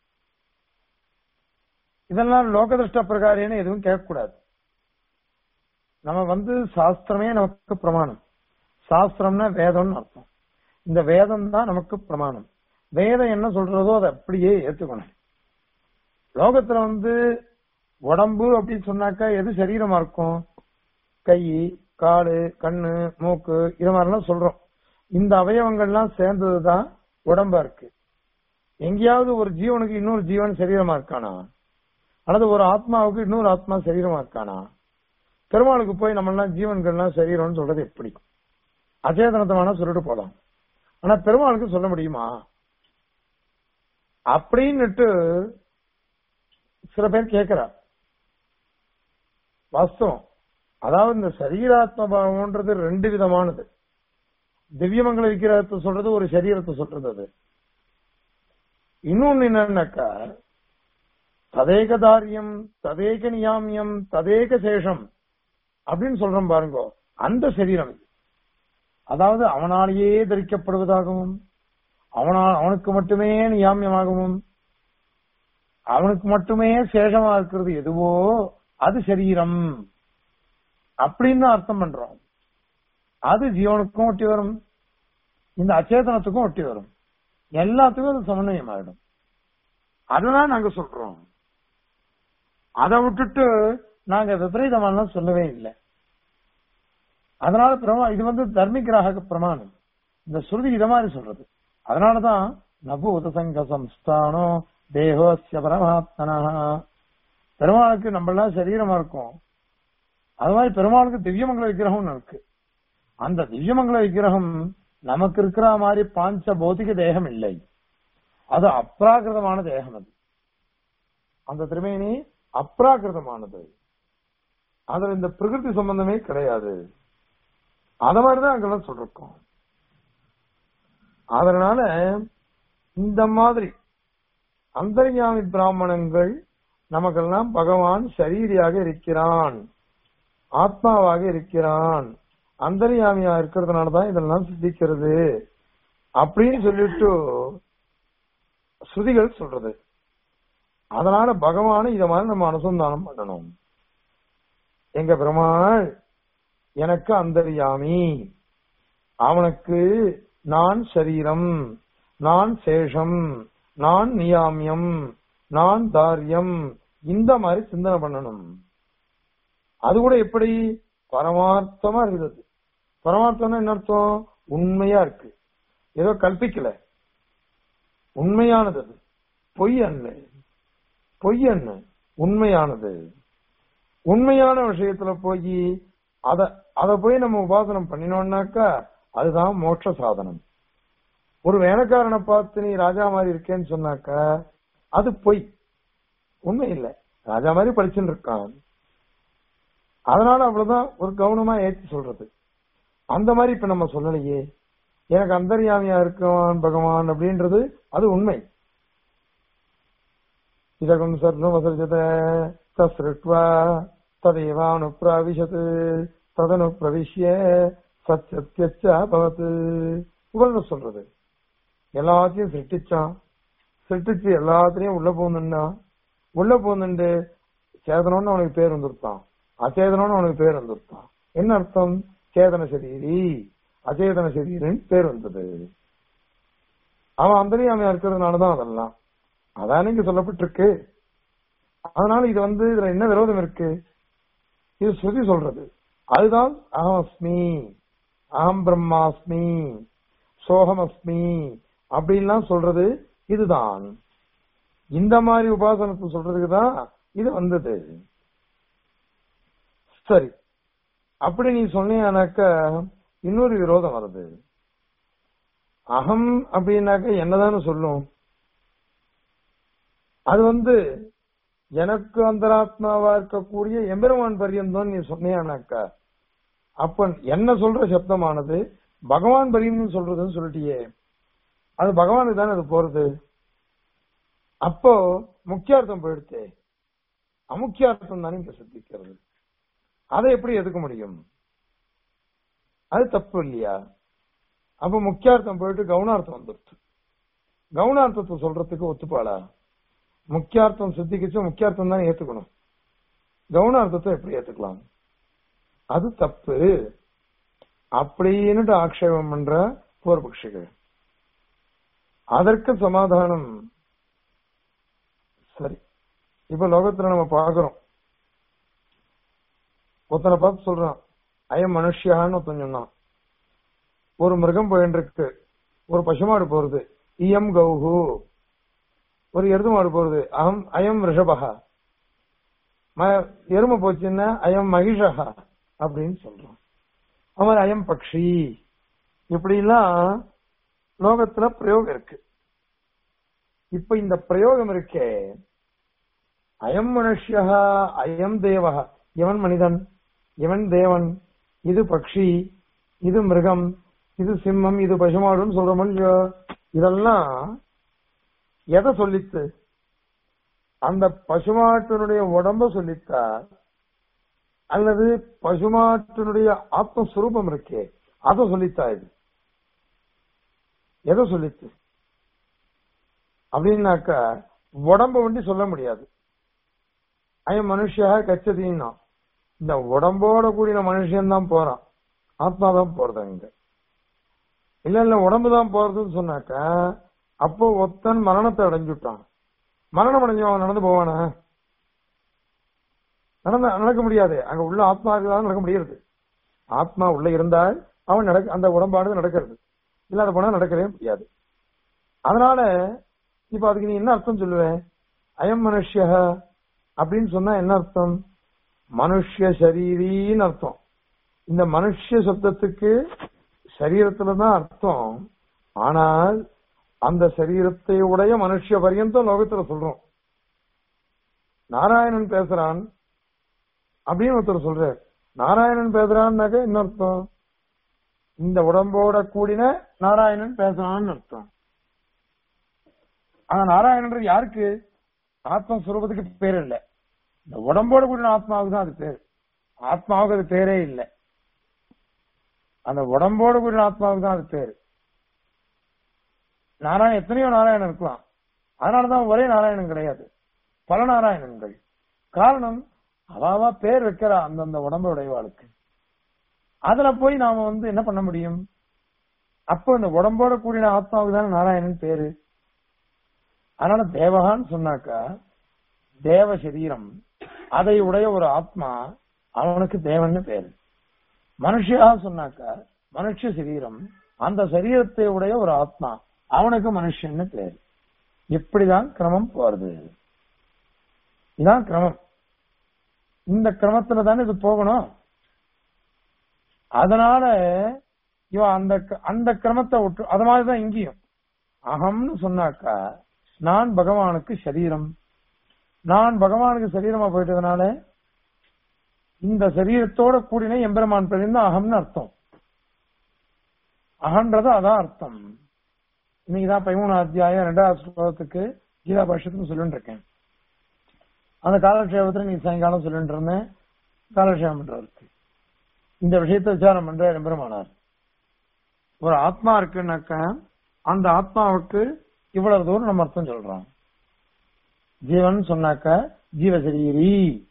இதெல்லாம் லோகதிருஷ்ட பிரகாரேன்னு எதுவும் கேட்கக்கூடாது நம்ம வந்து சாஸ்திரமே நமக்கு பிரமாணம் சாஸ்திரம்னா வேதம்னு அர்த்தம் இந்த வேதம் தான் நமக்கு பிரமாணம் வேதம் என்ன சொல்றதோ அதை அப்படியே ஏத்துக்கணும் லோகத்துல வந்து உடம்பு அப்படின்னு சொன்னாக்கா எது சரீரமா இருக்கும் கை காலு கண்ணு மூக்கு இது மாதிரிலாம் சொல்றோம் இந்த அவயவங்கள்லாம் சேர்ந்ததுதான் உடம்பா இருக்கு எங்கேயாவது ஒரு ஜீவனுக்கு இன்னொரு ஜீவன் சரீரமா இருக்கானா அல்லது ஒரு ஆத்மாவுக்கு இன்னொரு ஆத்மா சரீரமா இருக்கானா பெருமாளுக்கு போய் நம்ம எல்லாம் ஜீவன்கள்லாம் சரீரம்னு சொல்றது எப்படி அச்சேதனத்தை வேணா சொல்லிட்டு போலாம் ஆனா பெருமாளுக்கு சொல்ல முடியுமா அப்படின்னுட்டு சில பேர் கேட்கிறா வாஸ்தவம் அதாவது இந்த சரீராத்ம பாவம்ன்றது ரெண்டு விதமானது திவ்யமங்கல விக்கிரகத்தை சொல்றது ஒரு சரீரத்தை சொல்றது அது இன்னொன்னு என்னன்னாக்கா ததேக தாரியம் ததேக நியாமியம் ததேக சேஷம் அப்படின்னு சொல்றோம் பாருங்க அந்த சரீரம் இது. அதாவது அவனாலேயே தரிக்கப்படுவதாகவும் அவனால் அவனுக்கு மட்டுமே நியாமியமாகவும் அவனுக்கு மட்டுமே சேஷமா இருக்கிறது எதுவோ அது சரீரம் அப்படின்னு அர்த்தம் பண்றோம் அது ஜீவனுக்கும் ஒட்டி வரும் இந்த அச்சேதனத்துக்கும் ஒட்டி வரும் எல்லாத்துக்கும் அது சமன்வயம் ஆயிடும் அதெல்லாம் நாங்க சொல்றோம் அதை விட்டுட்டு நாங்க விபரீதமானலாம் சொல்லவே இல்லை அதனால பிரமா இது வந்து தர்மிகிராக பிரமாணம் இந்த ஸ்ருதி இத மாதிரி சொல்றது அதனாலதான் நபூத சங்க சம்ஸ்தானோ தேகோஸ்ய பரமாத்மனா பெருமாளுக்கு நம்ம எல்லாம் சரீரமா இருக்கும் அது மாதிரி பெருமாளுக்கு திவ்யமங்கல விக்கிரகம் இருக்கு அந்த திவ்யமங்கல விக்கிரகம் நமக்கு இருக்கிற மாதிரி பாஞ்ச பௌதிக தேகம் இல்லை அது அப்ராகிருதமான தேகம் அது அந்த திருமேனி அப்ராகிருதமானது அதுல இந்த பிரகிருதி சம்பந்தமே கிடையாது அத மாதிரிதான் அங்கெல்லாம் சொல்றோம் அதனால இந்த மாதிரி அந்தர்யாமி பிராமணங்கள் நமக்கெல்லாம் பகவான் சரீரியாக இருக்கிறான் ஆத்மாவாக இருக்கிறான் அந்தர்யாமியா இருக்கிறதுனாலதான் இதெல்லாம் சித்திக்கிறது அப்படின்னு சொல்லிட்டு ஸ்ருதிகள் சொல்றது அதனால பகவானை இத மாதிரி நம்ம அனுசந்தானம் பண்ணணும் எங்க பெருமாள் எனக்கு அந்தர்யாமி அவனுக்கு நான் சரீரம் நான் சேஷம் நான் நியாமியம் நான் தாரியம் இந்த மாதிரி சிந்தனை பண்ணணும் அது கூட எப்படி பரமார்த்தமா இருக்குது பரமார்த்தம்னா என்ன அர்த்தம் உண்மையா இருக்கு ஏதோ கல்பிக்கல உண்மையானது அது பொய் அல்ல பொய் என்ன உண்மையானது உண்மையான விஷயத்துல போய் அத அத போய் நம்ம உபாசனம் பண்ணினோம்னாக்கா அதுதான் மோட்ச சாதனம் ஒரு வேலைக்காரனை பார்த்து நீ ராஜா மாதிரி இருக்கேன்னு சொன்னாக்கா அது பொய் உண்மை இல்ல ராஜா மாதிரி படிச்சுட்டு இருக்கான் அதனால அவ்வளவுதான் ஒரு கவனமா ஏற்றி சொல்றது அந்த மாதிரி இப்ப நம்ம சொல்லலையே எனக்கு அந்தர்யாமியா இருக்கான் பகவான் அப்படின்றது அது உண்மை இதகம் சர்வம் வசர்ஜத தஸ்ருட்வா ததேவானு பிராவிஷத் ததனு பிரவிஷ்ய சத்யத்யச்ச பவத் உபர்ண சொல்றது எல்லாத்தையும் சிருஷ்டிச்சான் சிருஷ்டிச்சு எல்லாத்திலையும் உள்ள போகணுன்னா உள்ள போகணுண்டு சேதனம்னு அவனுக்கு பேர் வந்துருத்தான் அச்சேதனம்னு அவனுக்கு பேர் வந்துருத்தான் என்ன அர்த்தம் சேதன சரீரி அச்சேதன சரீரின்னு பேர் வந்தது அவன் அந்தரியாமையா இருக்கிறதுனாலதான் அதெல்லாம் அதான் இங்க சொல்லப்பட்டிருக்கு அதனால இது வந்து இதுல என்ன விரோதம் இருக்கு இது ஸ்ருதி சொல்றது அதுதான் அகமஸ்மி அகம் பிரம்மாஸ்மி சோகமஸ்மி அப்படின்லாம் சொல்றது இதுதான் இந்த மாதிரி உபாசனத்தை சொல்றதுக்கு தான் இது வந்தது சரி அப்படி நீ சொன்னீங்கன்னாக்க இன்னொரு விரோதம் வருது அகம் அப்படின்னாக்க என்னதான்னு சொல்லும் அது வந்து எனக்கு அந்தராத்மாவா இருக்கக்கூடிய எம்பெருமான் பரியந்தம் நீ சொன்னியானாக்கா அப்ப என்ன சொல்ற சப்தமானது பகவான் பரியம் சொல்றதுன்னு சொல்லிட்டியே அது பகவானுக்கு தானே அது போறது அப்போ முக்கியார்த்தம் போயிடுச்சு அமுக்கியார்த்தம் தானே இங்க சித்திக்கிறது அதை எப்படி எதுக்க முடியும் அது தப்பு இல்லையா அப்ப முக்கியார்த்தம் போயிட்டு கவுனார்த்தம் வந்துருச்சு கவுனார்த்தத்தை சொல்றதுக்கு ஒத்துப்பாளா முக்கியார்த்தம் சித்திக்கிச்சு முக்கியார்த்தம் தானே ஏத்துக்கணும் கவுனார்த்தத்தை எப்படி ஏத்துக்கலாம் அது தப்பு அப்படின்னுட்டு ஆக்ஷேபம் பண்ற பூர்வபக்ஷிகள் அதற்கு சமாதானம் சரி இப்ப லோகத்துல நம்ம பாக்குறோம் ஒருத்தனை பார்த்து சொல்றான் ஐயம் மனுஷியான்னு ஒருத்தன் சொன்னான் ஒரு மிருகம் போயின்னு இருக்கு ஒரு பசுமாடு போறது இயம் கௌஹு ஒரு எருது மாடு போறது அகம் அயம் ரிஷபகா ம- எருமை போச்சுன்னா அயம் மகிஷகா அப்படின்னு சொல்றோம் அவன் அயம் பக்ஷி இப்படிலாம் லோகத்துல பிரயோகம் இருக்கு இப்ப இந்த பிரயோகம் இருக்கே அயம் மனுஷ்யா அயம் தேவா இவன் மனிதன் இவன் தேவன் இது பக்ஷி இது மிருகம் இது சிம்மம் இது பசுமாடுன்னு சொல்றோம் இல்லையோ இதெல்லாம் எதை சொல்லித்து அந்த பசுமாட்டினுடைய உடம்ப சொல்லித்தா அல்லது பசுமாட்டினுடைய ஆத்மஸ்வரூபம் இருக்கே அதை சொல்லித்தா இது எதை சொல்லித்து அப்படின்னாக்கா உடம்ப ஒண்டி சொல்ல முடியாது ஐயம் மனுஷியா கச்சதின்னா இந்த உடம்போட கூடிய மனுஷன் தான் போறான் ஆத்மா தான் போறது அங்க இல்ல இல்ல உடம்பு தான் போறதுன்னு சொன்னாக்கா அப்போ ஒத்தன் மரணத்தை அடைஞ்சுட்டான் மரணம் அடைஞ்சவன் நடந்து போவானா நடந்த நடக்க முடியாது அங்க உள்ள ஆத்மா இருக்குதான் நடக்க முடியாது ஆத்மா உள்ள இருந்தால் அவன் நடக்க அந்த உடம்பானது நடக்கிறது இல்லாத போனா நடக்கவே முடியாது அதனால இப்ப அதுக்கு நீ என்ன அர்த்தம் சொல்லுவேன் அயம் மனுஷ்ய அப்படின்னு சொன்னா என்ன அர்த்தம் மனுஷ்ய சரீரின்னு அர்த்தம் இந்த மனுஷ்ய சப்தத்துக்கு சரீரத்துலதான் அர்த்தம் ஆனால் அந்த சரீரத்தை உடைய மனுஷ்ய பரியந்தம் லோகத்துல சொல்றோம் நாராயணன் பேசுறான் அப்படின்னு ஒருத்தர் சொல்றார் நாராயணன் பேசுறான்னாக்க என்ன அர்த்தம் இந்த உடம்போட கூடின நாராயணன் பேசுறான்னு அர்த்தம் ஆனா நாராயணன்றது யாருக்கு ஆத்மஸ்வரூபத்துக்கு பேர் இல்ல இந்த உடம்போட கூடின ஆத்மாவுக்கு தான் அது பேர் ஆத்மாவுக்கு அது பேரே இல்லை அந்த உடம்போட கூடின ஆத்மாவுக்கு தான் அது பேரு நாராயணன் எத்தனையோ நாராயணன் இருக்கலாம் அதனாலதான் ஒரே நாராயணன் கிடையாது பல நாராயணன்கள் காரணம் அவாவா பேர் வைக்கிறா அந்தந்த உடம்பு உடையவாளுக்கு அதுல போய் நாம வந்து என்ன பண்ண முடியும் அப்போ இந்த உடம்போட கூடின ஆத்மாவுக்கு தானே நாராயணன் பேரு அதனால தேவகான்னு சொன்னாக்கா தேவ சரீரம் அதை உடைய ஒரு ஆத்மா அவனுக்கு தேவன்னு பேரு மனுஷியா சொன்னாக்கா மனுஷ சரீரம் அந்த சரீரத்தை உடைய ஒரு ஆத்மா அவனுக்கு மனுஷன்னு பேரு இப்படிதான் கிரமம் போறது இதான் கிரமம் இந்த கிரமத்துல தானே இது போகணும் அதனால இவன் அந்த க- அந்த கிரமத்தை விட்டு அது மாதிரிதான் இங்கேயும் அகம்னு சொன்னாக்கா நான் பகவானுக்கு சரீரம் நான் பகவானுக்கு சரீரமா போயிட்டதுனால இந்த சரீரத்தோட கூடின எம்பெருமான் பிரிந்த அகம்னு அர்த்தம் அகன்றது அதான் அர்த்தம் இன்னைக்குதான் பதிமூணு அத்தியாயம் ரெண்டாவது ஸ்லோகத்துக்கு கீதா பாஷ்யத்துக்கு சொல்லிட்டு இருக்கேன் அந்த காலக்ஷேபத்துல நீ சாயங்காலம் சொல்லிட்டு இருந்தேன் காலக்ஷேபம் பண்றவருக்கு இந்த விஷயத்தை விசாரம் பண்ற எம்பெருமானார் ஒரு ஆத்மா இருக்குன்னாக்கா அந்த ஆத்மாவுக்கு இவ்வளவு தூரம் நம்ம அர்த்தம் சொல்றோம் ஜீவன் சொன்னாக்கா ஜீவசரீரி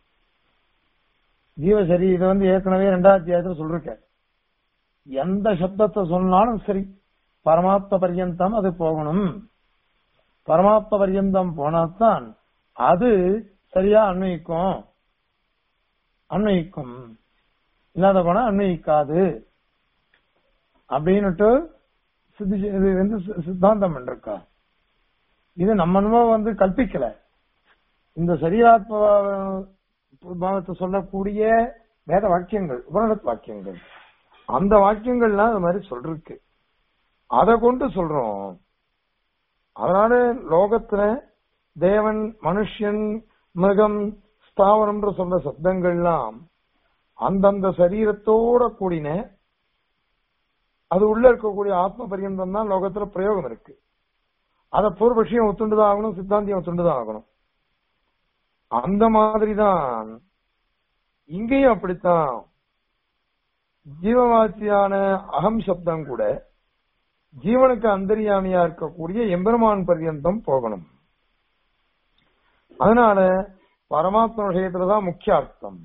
ஜீவசரி இது வந்து ஏற்கனவே ரெண்டாவது அத்தியாயத்துல சொல்லிருக்க எந்த சப்தத்தை சொன்னாலும் சரி பரமாத்ம பர்யந்தம் அது போகணும் பரமாத்ம பர்யந்தம் போனாதான் அது சரியா அன்வயிக்கும் அன்வயிக்கும் இல்லாத போனா அன்வயிக்காது அப்படின்னுட்டு சித்தி இது வந்து சி- சித்தாந்தம் பண்ணிருக்கா இது நம்ம அனுபவம் வந்து கல்பிக்கல இந்த சரீராத்ம பாவத்தை சொல்லக்கூடிய வேத வாக்கியங்கள் உபனிடத் வாக்கியங்கள் அந்த வாக்கியங்கள்லாம் அது மாதிரி சொல்றதுக்கு அதை கொண்டு சொல்றோம் அதனால லோகத்துல தேவன் மனுஷன் மிருகம் ஸ்தாவரம்ன்ற சொல்ற சப்தங்கள்லாம் அந்தந்த சரீரத்தோட கூடின அது உள்ள இருக்கக்கூடிய ஆத்ம பரியந்தம் தான் லோகத்துல பிரயோகம் இருக்கு அத பூர்வபட்சியம் ஒத்துண்டுதான் ஆகணும் சித்தாந்தியம் ஒத்துண்டுதான் ஆகணும் அந்த மாதிரிதான் இங்கேயும் அப்படித்தான் ஜீவவாசியான அகம் சப்தம் கூட ஜீவனுக்கு அந்தரியாமியா இருக்கக்கூடிய எம்பெருமான் பர்யந்தம் போகணும் அதனால பரமாத்ம விஷயத்துலதான் முக்கிய அர்த்தம்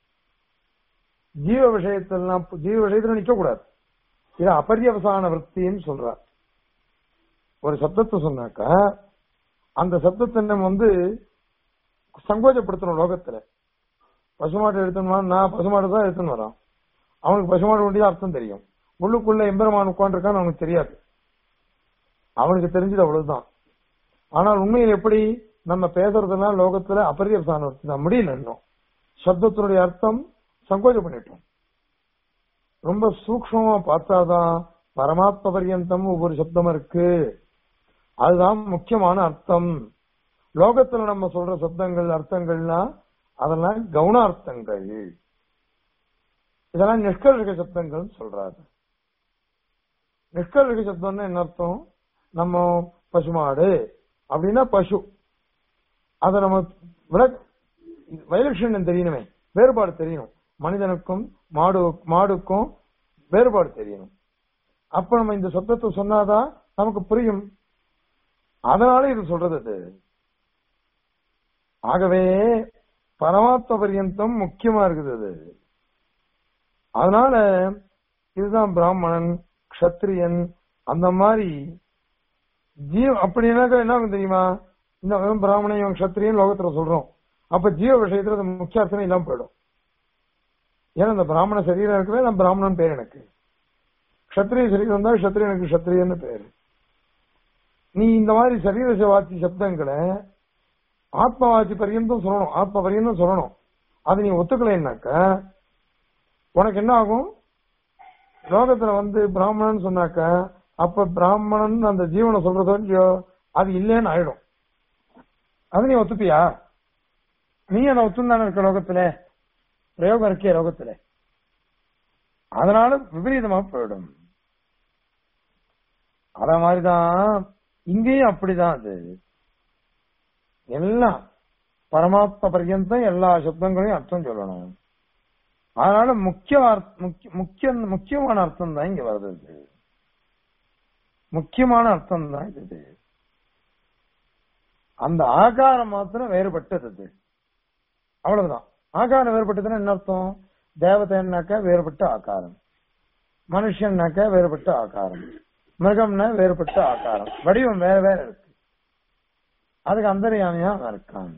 ஜீவ விஷயத்திலாம் ஜீவ விஷயத்துல நிக்க கூடாது இது அபரியவசான விற்த்தின்னு சொல்றார் ஒரு சப்தத்தை சொன்னாக்கா அந்த சப்தத்தை நம்ம வந்து சங்கோஜப்படுத்தணும் லோகத்துல பசுமாட்டை எடுத்துன்னு நான் பசுமாடு தான் எடுத்துன்னு வரான் அவனுக்கு பசுமாடு ஒண்டி அர்த்தம் தெரியும் உள்ளுக்குள்ள எம்பெருமான் உட்காந்துருக்கான்னு அவனுக்கு தெரியாது அவனுக்கு தெரிஞ்சது அவ்வளவுதான் ஆனால் உண்மையில் எப்படி நம்ம பேசுறதெல்லாம் லோகத்துல அபரியசான தான் முடியல இன்னும் சப்தத்தினுடைய அர்த்தம் சங்கோஜம் பண்ணிட்டோம் ரொம்ப சூக்ஷ்மமா பார்த்தாதான் பரமாத்ம பரியந்தம் ஒவ்வொரு சப்தம் இருக்கு அதுதான் முக்கியமான அர்த்தம் லோகத்துல நம்ம சொல்ற சப்தங்கள் அர்த்தங்கள்லாம் அதெல்லாம் கவுனார்த்தங்கள் இதெல்லாம் நிஷ்கர்ஷக சப்தங்கள் சொல்றாரு நிஷ்கர்ஷக சப்தம்னா என்ன அர்த்தம் நம்ம பசுமாடு அப்படின்னா பசு அத நம்ம வயலட்சணம் தெரியணுமே வேறுபாடு தெரியணும் மனிதனுக்கும் மாடு மாடுக்கும் வேறுபாடு தெரியணும் அப்ப நம்ம இந்த சப்தத்தை சொன்னாதான் நமக்கு புரியும் அதனால இது சொல்றது அது ஆகவே பரமாத்ம பரியந்தம் முக்கியமா இருக்குது அது அதனால இதுதான் பிராமணன் கஷத்திரியன் அந்த மாதிரி ஜீவ அப்படின்னாக்கா என்ன ஆகும் தெரியுமா இந்த வெறும் பிராமணன் இவன் கஷத்திரியன் லோகத்துல சொல்றோம் அப்ப ஜீவ விஷயத்துல அது முக்கிய அர்த்தம் இல்லாம போயிடும் ஏன்னா இந்த பிராமண சரீரம் இருக்கவே நான் பிராமணன் பேர் எனக்கு கஷத்திரிய சரீரம் இருந்தா கஷத்திரியனுக்கு கஷத்திரியன்னு பேரு நீ இந்த மாதிரி சரீர வாத்தி சப்தங்களை ஆத்மவாதி பரியந்தம் சொல்லணும் ஆத்ம பரியந்தம் சொல்லணும் அது நீ ஒத்துக்கலைன்னாக்க உனக்கு என்ன ஆகும் லோகத்துல வந்து பிராமணன் சொன்னாக்க அப்ப பிராமணன் அந்த ஜீவனை சொல்றதோ இல்லையோ அது இல்லைன்னு ஆயிடும் அது நீ ஒத்துப்பியா நீ என்ன ஒத்துந்தானே இருக்க லோகத்துல பிரயோகம் இருக்கே லோகத்துல அதனால விபரீதமா போயிடும் அத மாதிரிதான் இங்கேயும் அப்படிதான் அது எல்லாம் பரமாத்ம பர்யந்தம் எல்லா சப்தங்களையும் அர்த்தம் சொல்லணும் அதனால முக்கிய முக்கிய முக்கியமான அர்த்தம் தான் இங்க வருது இது. முக்கியமான அர்த்தம் தான் இது அந்த ஆகாரம் மாத்திரம் வேறுபட்டது அது அவ்வளவுதான் ஆகாரம் வேறுபட்டதுன்னா என்ன அர்த்தம் தேவதைன்னாக்கா வேறுபட்ட ஆகாரம் மனுஷன்னாக்கா வேறுபட்ட ஆகாரம் மிருகம்னா வேறுபட்ட ஆகாரம் வடிவம் வேற வேற இருக்கு அதுக்கு அந்தரியாமையா அவன் இருக்கான்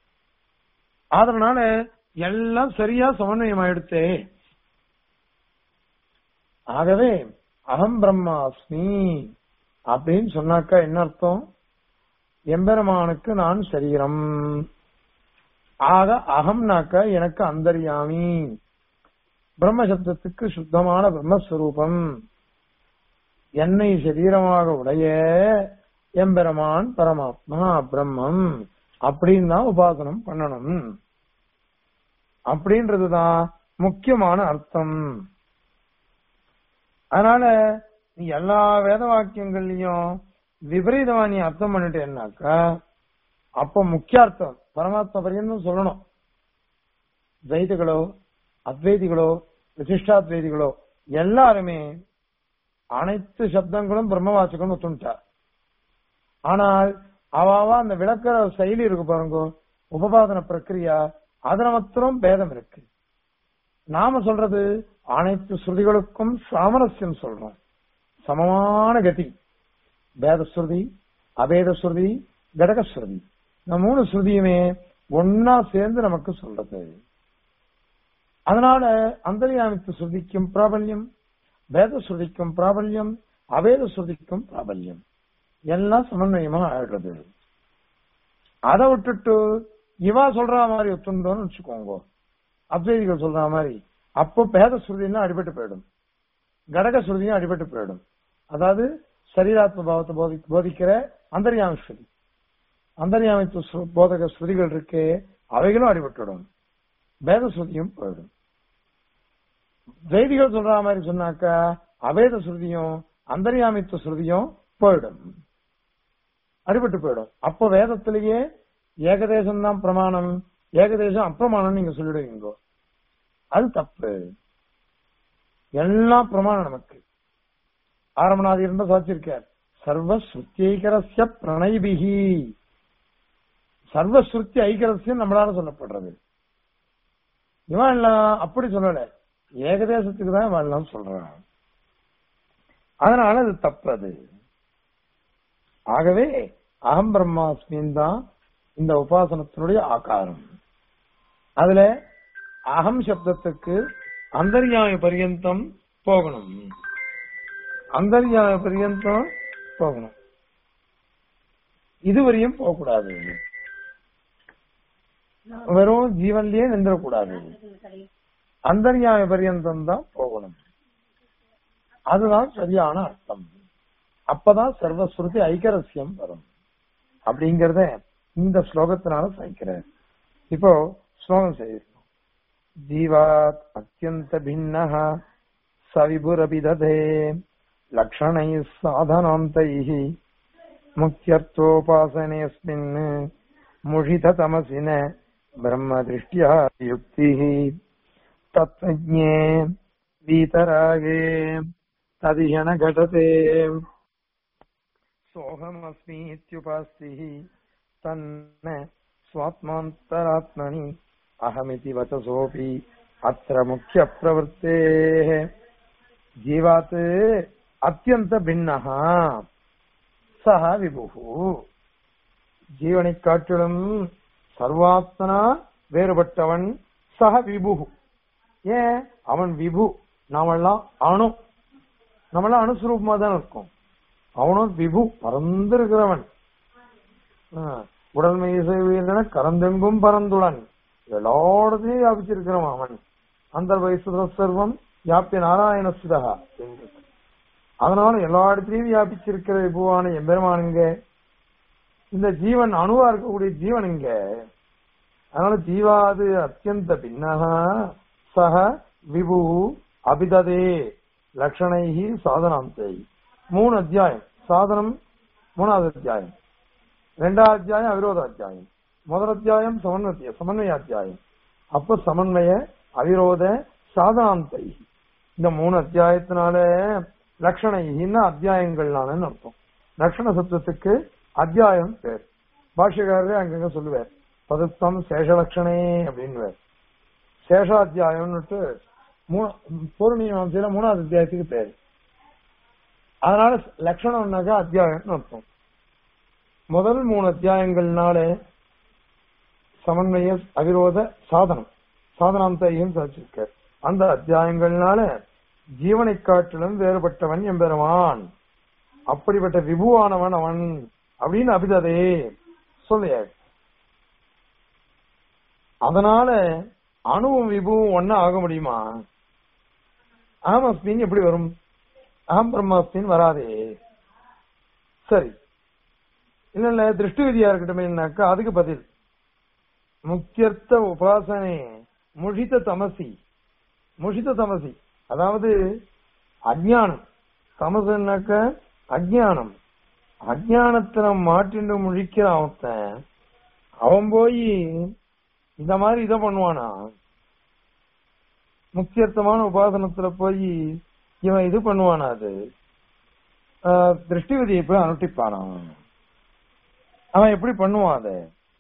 அதனால எல்லாம் சரியா சமன்வயம் ஆயிடுத்தே ஆகவே அகம் பிரம்மாஸ்மி அப்படின்னு சொன்னாக்கா என்ன அர்த்தம் எம்பெருமானுக்கு நான் சரீரம் ஆக அகம்னாக்க எனக்கு அந்தரியாமி பிரம்ம சப்தத்துக்கு சுத்தமான பிரம்மஸ்வரூபம் என்னை சரீரமாக உடைய எம்பெருமான் பரமாத்மா பிரம்மம் அப்படின்னு தான் உபாசனம் பண்ணணும் அப்படின்றதுதான் முக்கியமான அர்த்தம் அதனால நீ எல்லா வேத வாக்கியங்கள்லயும் விபரீதமா நீ அர்த்தம் பண்ணிட்டேன்னாக்கா அப்ப முக்கியார்த்தம் பரமாத்மா பரியந்தம் சொல்லணும் துவைதிகளோ அத்வைதிகளோ விசிஷ்டாத்வைதிகளோ எல்லாருமே அனைத்து சப்தங்களும் பிரம்மவாச்சகம் ஒத்துட்டார் ஆனால் அவாவா அந்த விளக்கிற செயலி இருக்கு பாருங்க உபபாதன பிரக்கிரியா அதுல மாத்திரம் பேதம் இருக்கு நாம சொல்றது அனைத்து ஸ்ருதிகளுக்கும் சாமரஸ்யம் சொல்றோம் சமமான கதி வேத ஸ்ருதி அபேத ஸ்ருதி கடக ஸ்ருதி இந்த மூணு ஸ்ருதியுமே ஒன்னா சேர்ந்து நமக்கு சொல்றது அதனால அந்தரியாமித்து ஸ்ருதிக்கும் பிராபல்யம் வேத ஸ்ருதிக்கும் பிராபல்யம் அவேத ஸ்ருதிக்கும் பிராபல்யம் எல்லாம் சமன்வயமா ஆயிடுறது அதை விட்டுட்டு இவா சொல்ற மாதிரி ஒத்துண்டோன்னு வச்சுக்கோங்க அத்வைதிகள் சொல்ற மாதிரி அப்போ பேத ஸ்ருதினா அடிபட்டு போயிடும் கடக ஸ்ருதியும் அடிபட்டு போயிடும் அதாவது சரீராத்ம பாவத்தை போதி போதிக்கிற அந்தரியாம ஸ்ருதி அந்தரியாமித்து ஸ்ரு- போதக ஸ்ருதிகள் இருக்கே அவைகளும் அடிபட்டுடும் வேத ஸ்ருதியும் போயிடும் வைதிகள் சொல்ற மாதிரி சொன்னாக்கா அவேத ஸ்ருதியும் அந்தரியாமித்துவ ஸ்ருதியும் போயிடும் அடிபட்டு போயிடும் அப்போ வேதத்திலேயே ஏகதேசம் தான் பிரமாணம் ஏகதேசம் அப்பிரமாணம் நீங்க சொல்லிடுவீங்க அது தப்பு எல்லாம் பிரமாணம் நமக்கு ஆரம்பநாதி இருந்த சாச்சிருக்கார் சர்வ ஸ்ருத்தியைகரஸ்ய பிரணய்பிகி சர்வஸ்ருத்தி ஐகரஸ்யம் நம்மளால சொல்லப்படுறது இவன் எல்லாம் அப்படி சொல்லல ஏகதேசத்துக்கு தான் இவன் எல்லாம் சொல்றான் அதனால அது தப்பு அது ஆகவே அகம் பிரம்மாஸ்மின் தான் இந்த உபாசனத்தினுடைய ஆகாரம் அதுல அகம் சப்தத்துக்கு அந்தர்யாமி பரியந்தம் போகணும் அந்தர்யாமி பரியந்தம் போகணும் இதுவரையும் போகக்கூடாது வெறும் ஜீவன்லயே நின்றக்கூடாது அந்தர்யாம பரியந்தம் தான் போகணும் அதுதான் சரியான அர்த்தம் அப்பதான் சர்வஸ்ருதி ஐக்கரசியம் வரும் அப்படிங்கறத இந்த ஸ்லோகத்தினால சகிக்கிறார் இப்போ ஸ்லோகம் செய்யணும் ஜீவாத் அத்தியந்த பின்னः சவிபுரபி ததே லக்ஷணைः சாதனாந்தைः முக்கியர்த்தோபாசனேऽस्मिन् मुषिततमसि न ब्रह्मदृष्ट्या युक्तिः तत्त्वज्ञे वीतरागे तदिह न घटते सोऽहमस्मीत्युपास्तिः तन्न स्वात्मान्तरात्मनि अहमिति वचसोऽपि अत्र मुख्यप्रवृत्तेः जीवात् अत्यन्तभिन्नः सः विभुः ஜீவனை காட்டிலும் சர்வாத்மனா வேறுபட்டவன் சக விபு ஏன் அவன் விபு நாமெல்லாம் அணு நம்மளாம் அணுஸ்வரூபமா தான் இருக்கும் அவனும் விபு பறந்திருக்கிறவன் உடல் மீசைவீரன கரந்தெங்கும் பறந்துடன் எல்லா இடத்துலயும் வியாபிச்சிருக்கிறவன் அவன் அந்த வயசு சர்வம் யாப்பிய நாராயண சுதா அதனால எல்லா இடத்துலயும் வியாபிச்சிருக்கிற விபுவான எம்பெருமானுங்க இந்த ஜீவன் அணுவா இருக்கக்கூடிய ஜீவன் இங்க அதனால ஜீவாது அத்தியந்த பின்னகா சக விபு அபிததே லக்ஷணைஹி சாதனாந்தை மூணு அத்தியாயம் சாதனம் மூணாவது அத்தியாயம் ரெண்டாவது அத்தியாயம் அவிரோத அத்தியாயம் முதல் அத்தியாயம் சமன்வய சமன்வய அத்தியாயம் அப்ப சமன்வய அவிரோத சாதனாந்தை இந்த மூணு அத்தியாயத்தினால லக்ஷணைகின்னா அத்தியாயங்கள்னால அர்த்தம் லக்ஷண சத்துவத்துக்கு அத்தியாயம் பேர் பாஷ்யக்காரரே அங்கங்க சொல்லுவார் பதுத்தம் சேஷலட்சணே அப்படின்னு சேஷாத்தியாயம்னுட்டு பூர்ணிமாசில மூணாவது அத்தியாயத்துக்கு பேர் அதனால லட்சணம்னாக்கா அத்தியாயம்னு அர்த்தம் முதல் மூணு அத்தியாயங்கள்னால சமன்வய அவிரோத சாதனம் சாதனாந்தையும் சாதிச்சிருக்கார் அந்த அத்தியாயங்கள்னால ஜீவனை காட்டிலும் வேறுபட்டவன் எம்பெருமான் அப்படிப்பட்ட விபுவானவன் அவன் அப்படின்னு அபிததே சொல்லியாரு அதனால அணுவும் விபுவும் ஒன்னா ஆக முடியுமா அகமஸ்மின் எப்படி வரும் அகம் பிரம்மாஸ்மின் வராதே சரி இல்ல இல்ல திருஷ்டி விதியா இருக்கட்டுமேனாக்கா அதுக்கு பதில் முக்கியர்த்த உபாசனே முழித்த தமசி முழித்த தமசி அதாவது அஜ்ஞானம் தமசுனாக்க அஜ்ஞானம் அஜ்ஞானத்துல மாட்டிண்டு முழிக்கிறான் ஒருத்தன் அவன் போய் இந்த மாதிரி இதை பண்ணுவானா முக்கியத்துவமான உபாசனத்துல போய் இவன் இது பண்ணுவானா அது திருஷ்டி விதியை போய் அனுஷ்டிப்பானா அவன் எப்படி பண்ணுவான் அதை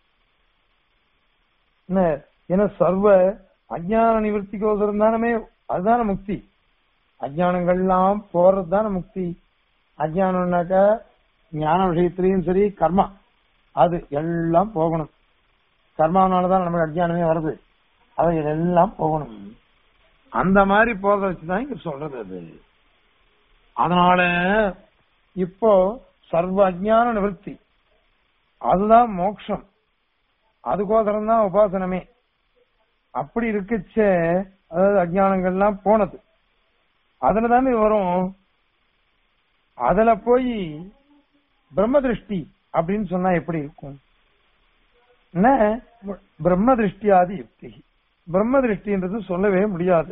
என்ன ஏன்னா சர்வ அஜ்ஞான நிவர்த்திக்கோசரம் தானமே அதுதானே முக்தி அஜ்ஞானங்கள்லாம் போறது தானே முக்தி அஜ்ஞானம்னாக்கா ஞான விஷயத்திலையும் சரி கர்மா அது எல்லாம் போகணும் கர்மாவனாலதான் நமக்கு அஜ்ஞானமே வருது அது எல்லாம் போகணும் அந்த மாதிரி போறத வச்சுதான் இங்க சொல்றது அது அதனால இப்போ சர்வ அஜ்ஞான நிவர்த்தி அதுதான் மோட்சம் அதுக்கோசரம் தான் உபாசனமே அப்படி இருக்குச்சே அதாவது அஜ்ஞானங்கள்லாம் போனது அதுல தானே வரும் அதுல போய் பிரம்ம திருஷ்டி அப்படின்னு சொன்னா எப்படி இருக்கும் என்ன பிரம்ம திருஷ்டியாதி யுக்தி பிரம்ம திருஷ்டின்றது சொல்லவே முடியாது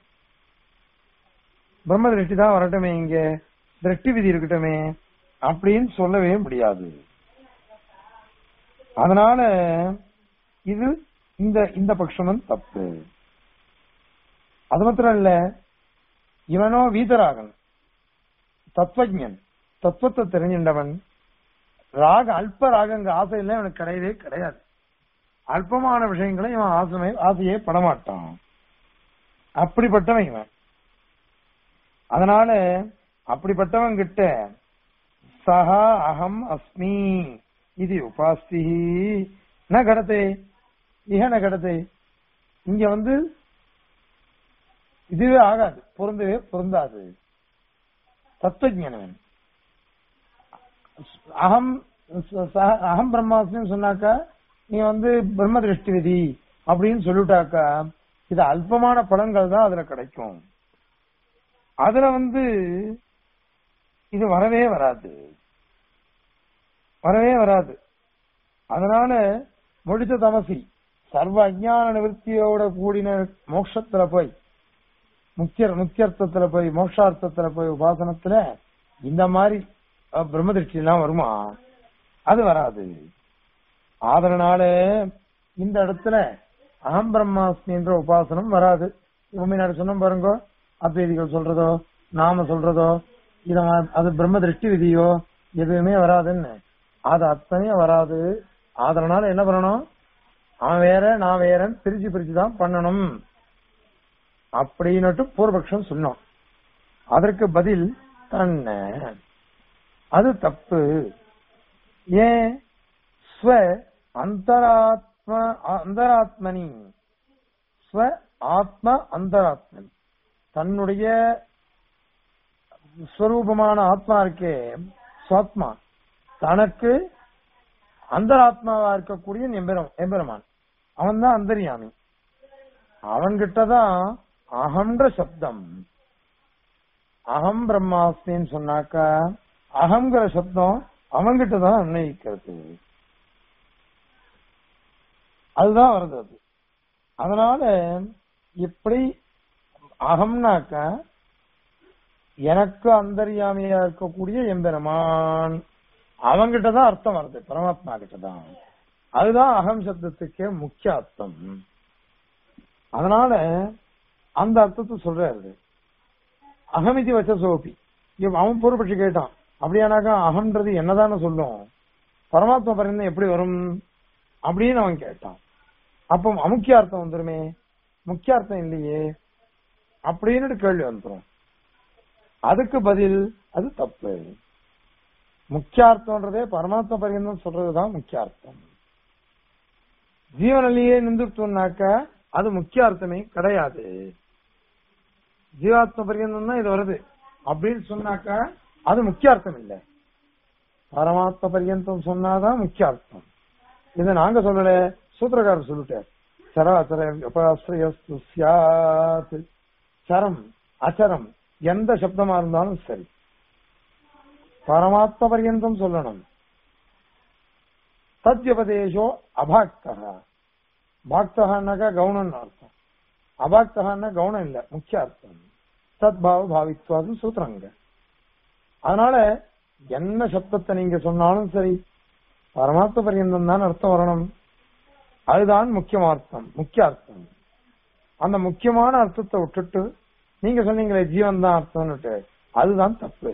பிரம்ம திருஷ்டி தான் வரட்டுமே இங்க திருஷ்டி விதி இருக்கட்டுமே அப்படின்னு சொல்லவே முடியாது அதனால இது இந்த இந்த பட்சமும் தப்பு அது மாத்திரம் இல்ல இவனோ வீதராகன் தத்துவஜன் தத்துவத்தை தெரிஞ்சின்றவன் ராக அல்ப ராகங்க ஆசையில இவனுக்கு கிடையவே கிடையாது அல்பமான விஷயங்களை இவன் ஆசை ஆசையே படமாட்டான் அப்படிப்பட்டவன் இவன் அதனால அப்படிப்பட்டவன் கிட்ட சஹா அகம் அஸ்மி இது உபாஸ்தி ந கடத்தை இக ந கடத்தை இங்க வந்து இதுவே ஆகாது பொருந்தவே பொருந்தாது தத்துவஜானவன் அகம் ச- ச- அகம் பிரம்மாஸ்மின்னு சொன்னாக்கா நீ வந்து பிரம்ம திருஷ்டி விதி அப்படின்னு சொல்லிட்டாக்கா இது அல்பமான பலன்கள் தான் அதுல கிடைக்கும் அதுல வந்து இது வரவே வராது வரவே வராது அதனால முடிச்ச தமசி சர்வ அஜ்ஞான நிவர்த்தியோட கூடின மோட்சத்துல போய் முக்கிய முக்கியர்த்தத்துல போய் மோட்சார்த்தத்துல போய் உபாசனத்துல இந்த மாதிரி அஹ், பிரம்ம திருஷ்டி எல்லாம் வருமா அது வராது அதனால இந்த இடத்துல அகம் பிரம்மாஸ்மின்ற உபாசனம் வராது முன்னாடி சொன்ன பாருங்க அத்வைதிகள் சொல்றதோ நாம சொல்றதோ இத அது பிரம்ம திருஷ்டி விதியோ எதுவுமே வராதுன்னு அது அத்தனையும் வராது அதனால என்ன பண்ணணும் அவன் வேற நான் வேறன்னு பிரிச்சு பிரிச்சு தான் பண்ணணும் அப்படின்னுட்டு பூர்வபக்ஷம் சொன்னோம் அதற்கு பதில் தன்ன அது தப்பு ஏன் ஸ்வ அந்தராத்ம அந்தராத்மனி ஸ்வ ஆத்ம அந்தராத்மன் தன்னுடைய ஸ்வரூபமான ஆத்மா இருக்கே சுவாத்மா தனக்கு அந்தராத்மாவா இருக்கக்கூடிய எம்பெரும் எம்பெருமான் அவன் தான் அந்தரியாமி அவன்கிட்டதான் அகம்ன்ற சப்தம் அகம் பிரம்மாஸ்மின்னு சொன்னாக்கா அகங்கிற சப்தம் அவன்கிட்ட தான் அன்வயிக்கிறது அதுதான் வருது அது அதனால இப்படி அகம்னாக்கா எனக்கு அந்தரியாமையா இருக்கக்கூடிய எம்பெருமான் அவங்கிட்ட தான் அர்த்தம் வருது பரமாத்மா கிட்ட தான் அதுதான் அகம் சப்தத்துக்கே முக்கிய அர்த்தம் அதனால அந்த அர்த்தத்தை சொல்றாரு அகமிதி வச்ச சோபி இவ் அவன் பொறுப்பட்டு கேட்டான் அப்படியானாக்கா அகம்ன்றது என்னதானே சொல்லும் பரமாத்மா பரிந்தம் எப்படி வரும் அப்படின்னு அவன் கேட்டான் அப்போ அமுக்கிய அர்த்தம் வந்துருமே முக்கிய அர்த்தம் இல்லையே அப்படின்னு கேள்வி வந்துரும் அதுக்கு பதில் அது தப்பு முக்கியார்த்தம்ன்றதே பரமாத்ம பரியந்தம் சொல்றதுதான் முக்கியார்த்தம் ஜீவனிலேயே நின்றுட்டோம்னாக்க அது முக்கிய அர்த்தமே கிடையாது ஜீவாத்ம பரியந்தம் தான் இது வருது அப்படின்னு சொன்னாக்கா அது முக்கிய அர்த்தம் இல்ல பரமாத்ம பரியந்தம் சொன்னாதான் முக்கிய அர்த்தம் இதை நாங்க சொல்லல சூத்திரக்காரர் சொல்லிட்டார் சராச்சர உபாசிரியஸ்து சியாத் சரம் அச்சரம் எந்த சப்தமா இருந்தாலும் சரி பரமாத்ம பரியந்தம் சொல்லணும் தத்யபதேசோ அபாக்தகா பாக்தகான்னாக்கா கவுனம்னு அர்த்தம் அபாக்தகான்னா கவுனம் இல்ல முக்கிய அர்த்தம் தத்பாவ பாவித்வாது சூத்திரங்க அதனால என்ன சப்தத்தை நீங்க சொன்னாலும் சரி பரமாத்ம பரியந்தம் தான் அர்த்தம் வரணும் அதுதான் முக்கியமார்த்தம் முக்கிய அர்த்தம் அந்த முக்கியமான அர்த்தத்தை விட்டுட்டு நீங்க சொன்னீங்களே ஜீவன் தான் அர்த்தம்னுட்டு அதுதான் தப்பு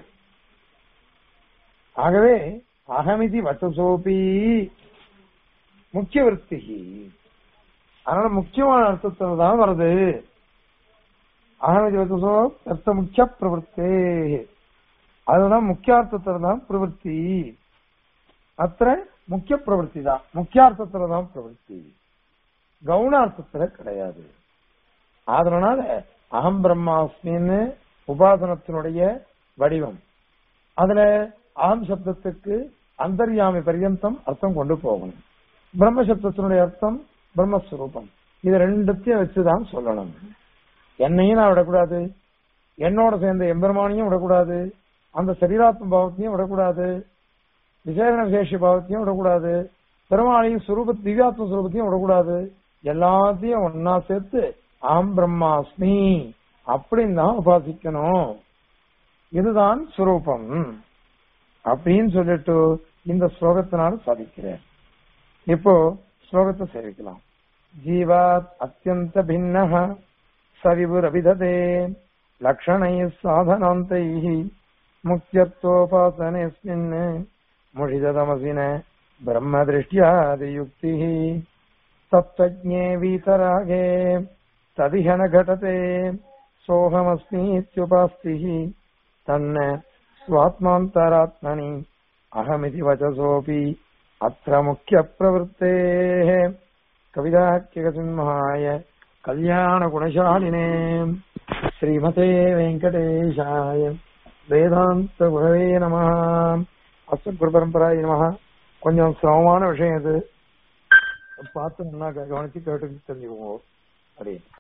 ஆகவே அகமிதி வச்சசோபி முக்கிய விருத்தி அதனால முக்கியமான அர்த்தத்துல தான் வருது அகமிதி வச்சசோ அர்த்த முக்கிய பிரவருத்தே அதுதான் முக்கியார்த்தத்துல தான் பிரவருத்தி அத்த முக்கிய பிரவருத்தி தான் முக்கியார்த்தத்துல தான் பிரவருத்தி கவுனார்த்தத்துல கிடையாது அதனால அகம் பிரம்மாஸ்மின்னு உபாசனத்தினுடைய வடிவம் அதுல அகம் சப்தத்துக்கு அந்தர்யாமி பரியந்தம் அர்த்தம் கொண்டு போகணும் பிரம்ம சப்தத்தினுடைய அர்த்தம் பிரம்மஸ்வரூபம் இது ரெண்டுத்தையும் வச்சுதான் சொல்லணும் என்னையும் நான் விடக்கூடாது என்னோட சேர்ந்த எம்பெருமானையும் விடக்கூடாது அந்த சரீராத்ம பாவத்தையும் விடக்கூடாது விசேஷண விசேஷ பாவத்தையும் விடக்கூடாது பெருமாளையும் சுரூப திவ்யாத்ம சுரூபத்தையும் விடக்கூடாது எல்லாத்தையும் ஒன்னா சேர்த்து ஆம் பிரம்மாஸ்மி அப்படின்னு தான் உபாசிக்கணும் இதுதான் சுரூபம் அப்படின்னு சொல்லிட்டு இந்த ஸ்லோகத்தினால சாதிக்கிறேன் இப்போ ஸ்லோகத்தை சேவிக்கலாம் ஜீவாத் அத்தியந்த பின்ன சவிபுரபிததே லக்ஷணை சாதனாந்தை முக்கியத்துவோபாசனேஸ்மின் முழிதமசின பிரம்ம திருஷ்டியாதியுக்தி தத்வஜே வீதராगे तदिह न घटते सोऽहमस्मीत्युपास्तिः तन्न स्वात्मान्तरात्मनि अहमिति वचसोऽपि अत्र मुख्यप्रवृत्तेः कविदाख्यकसिंहाय कल्याणगुणशालिने श्रीमते वेङ्कटेशाय वेदान्तगुरवे नमः अस्मद्गुरुपरम्पराय नमः கொஞ்சம் சிரமமான விஷயம் இது பார்த்து நல்லா கவனிச்சு கேட்டு தெரிஞ்சுக்குவோம் அப்படின்னு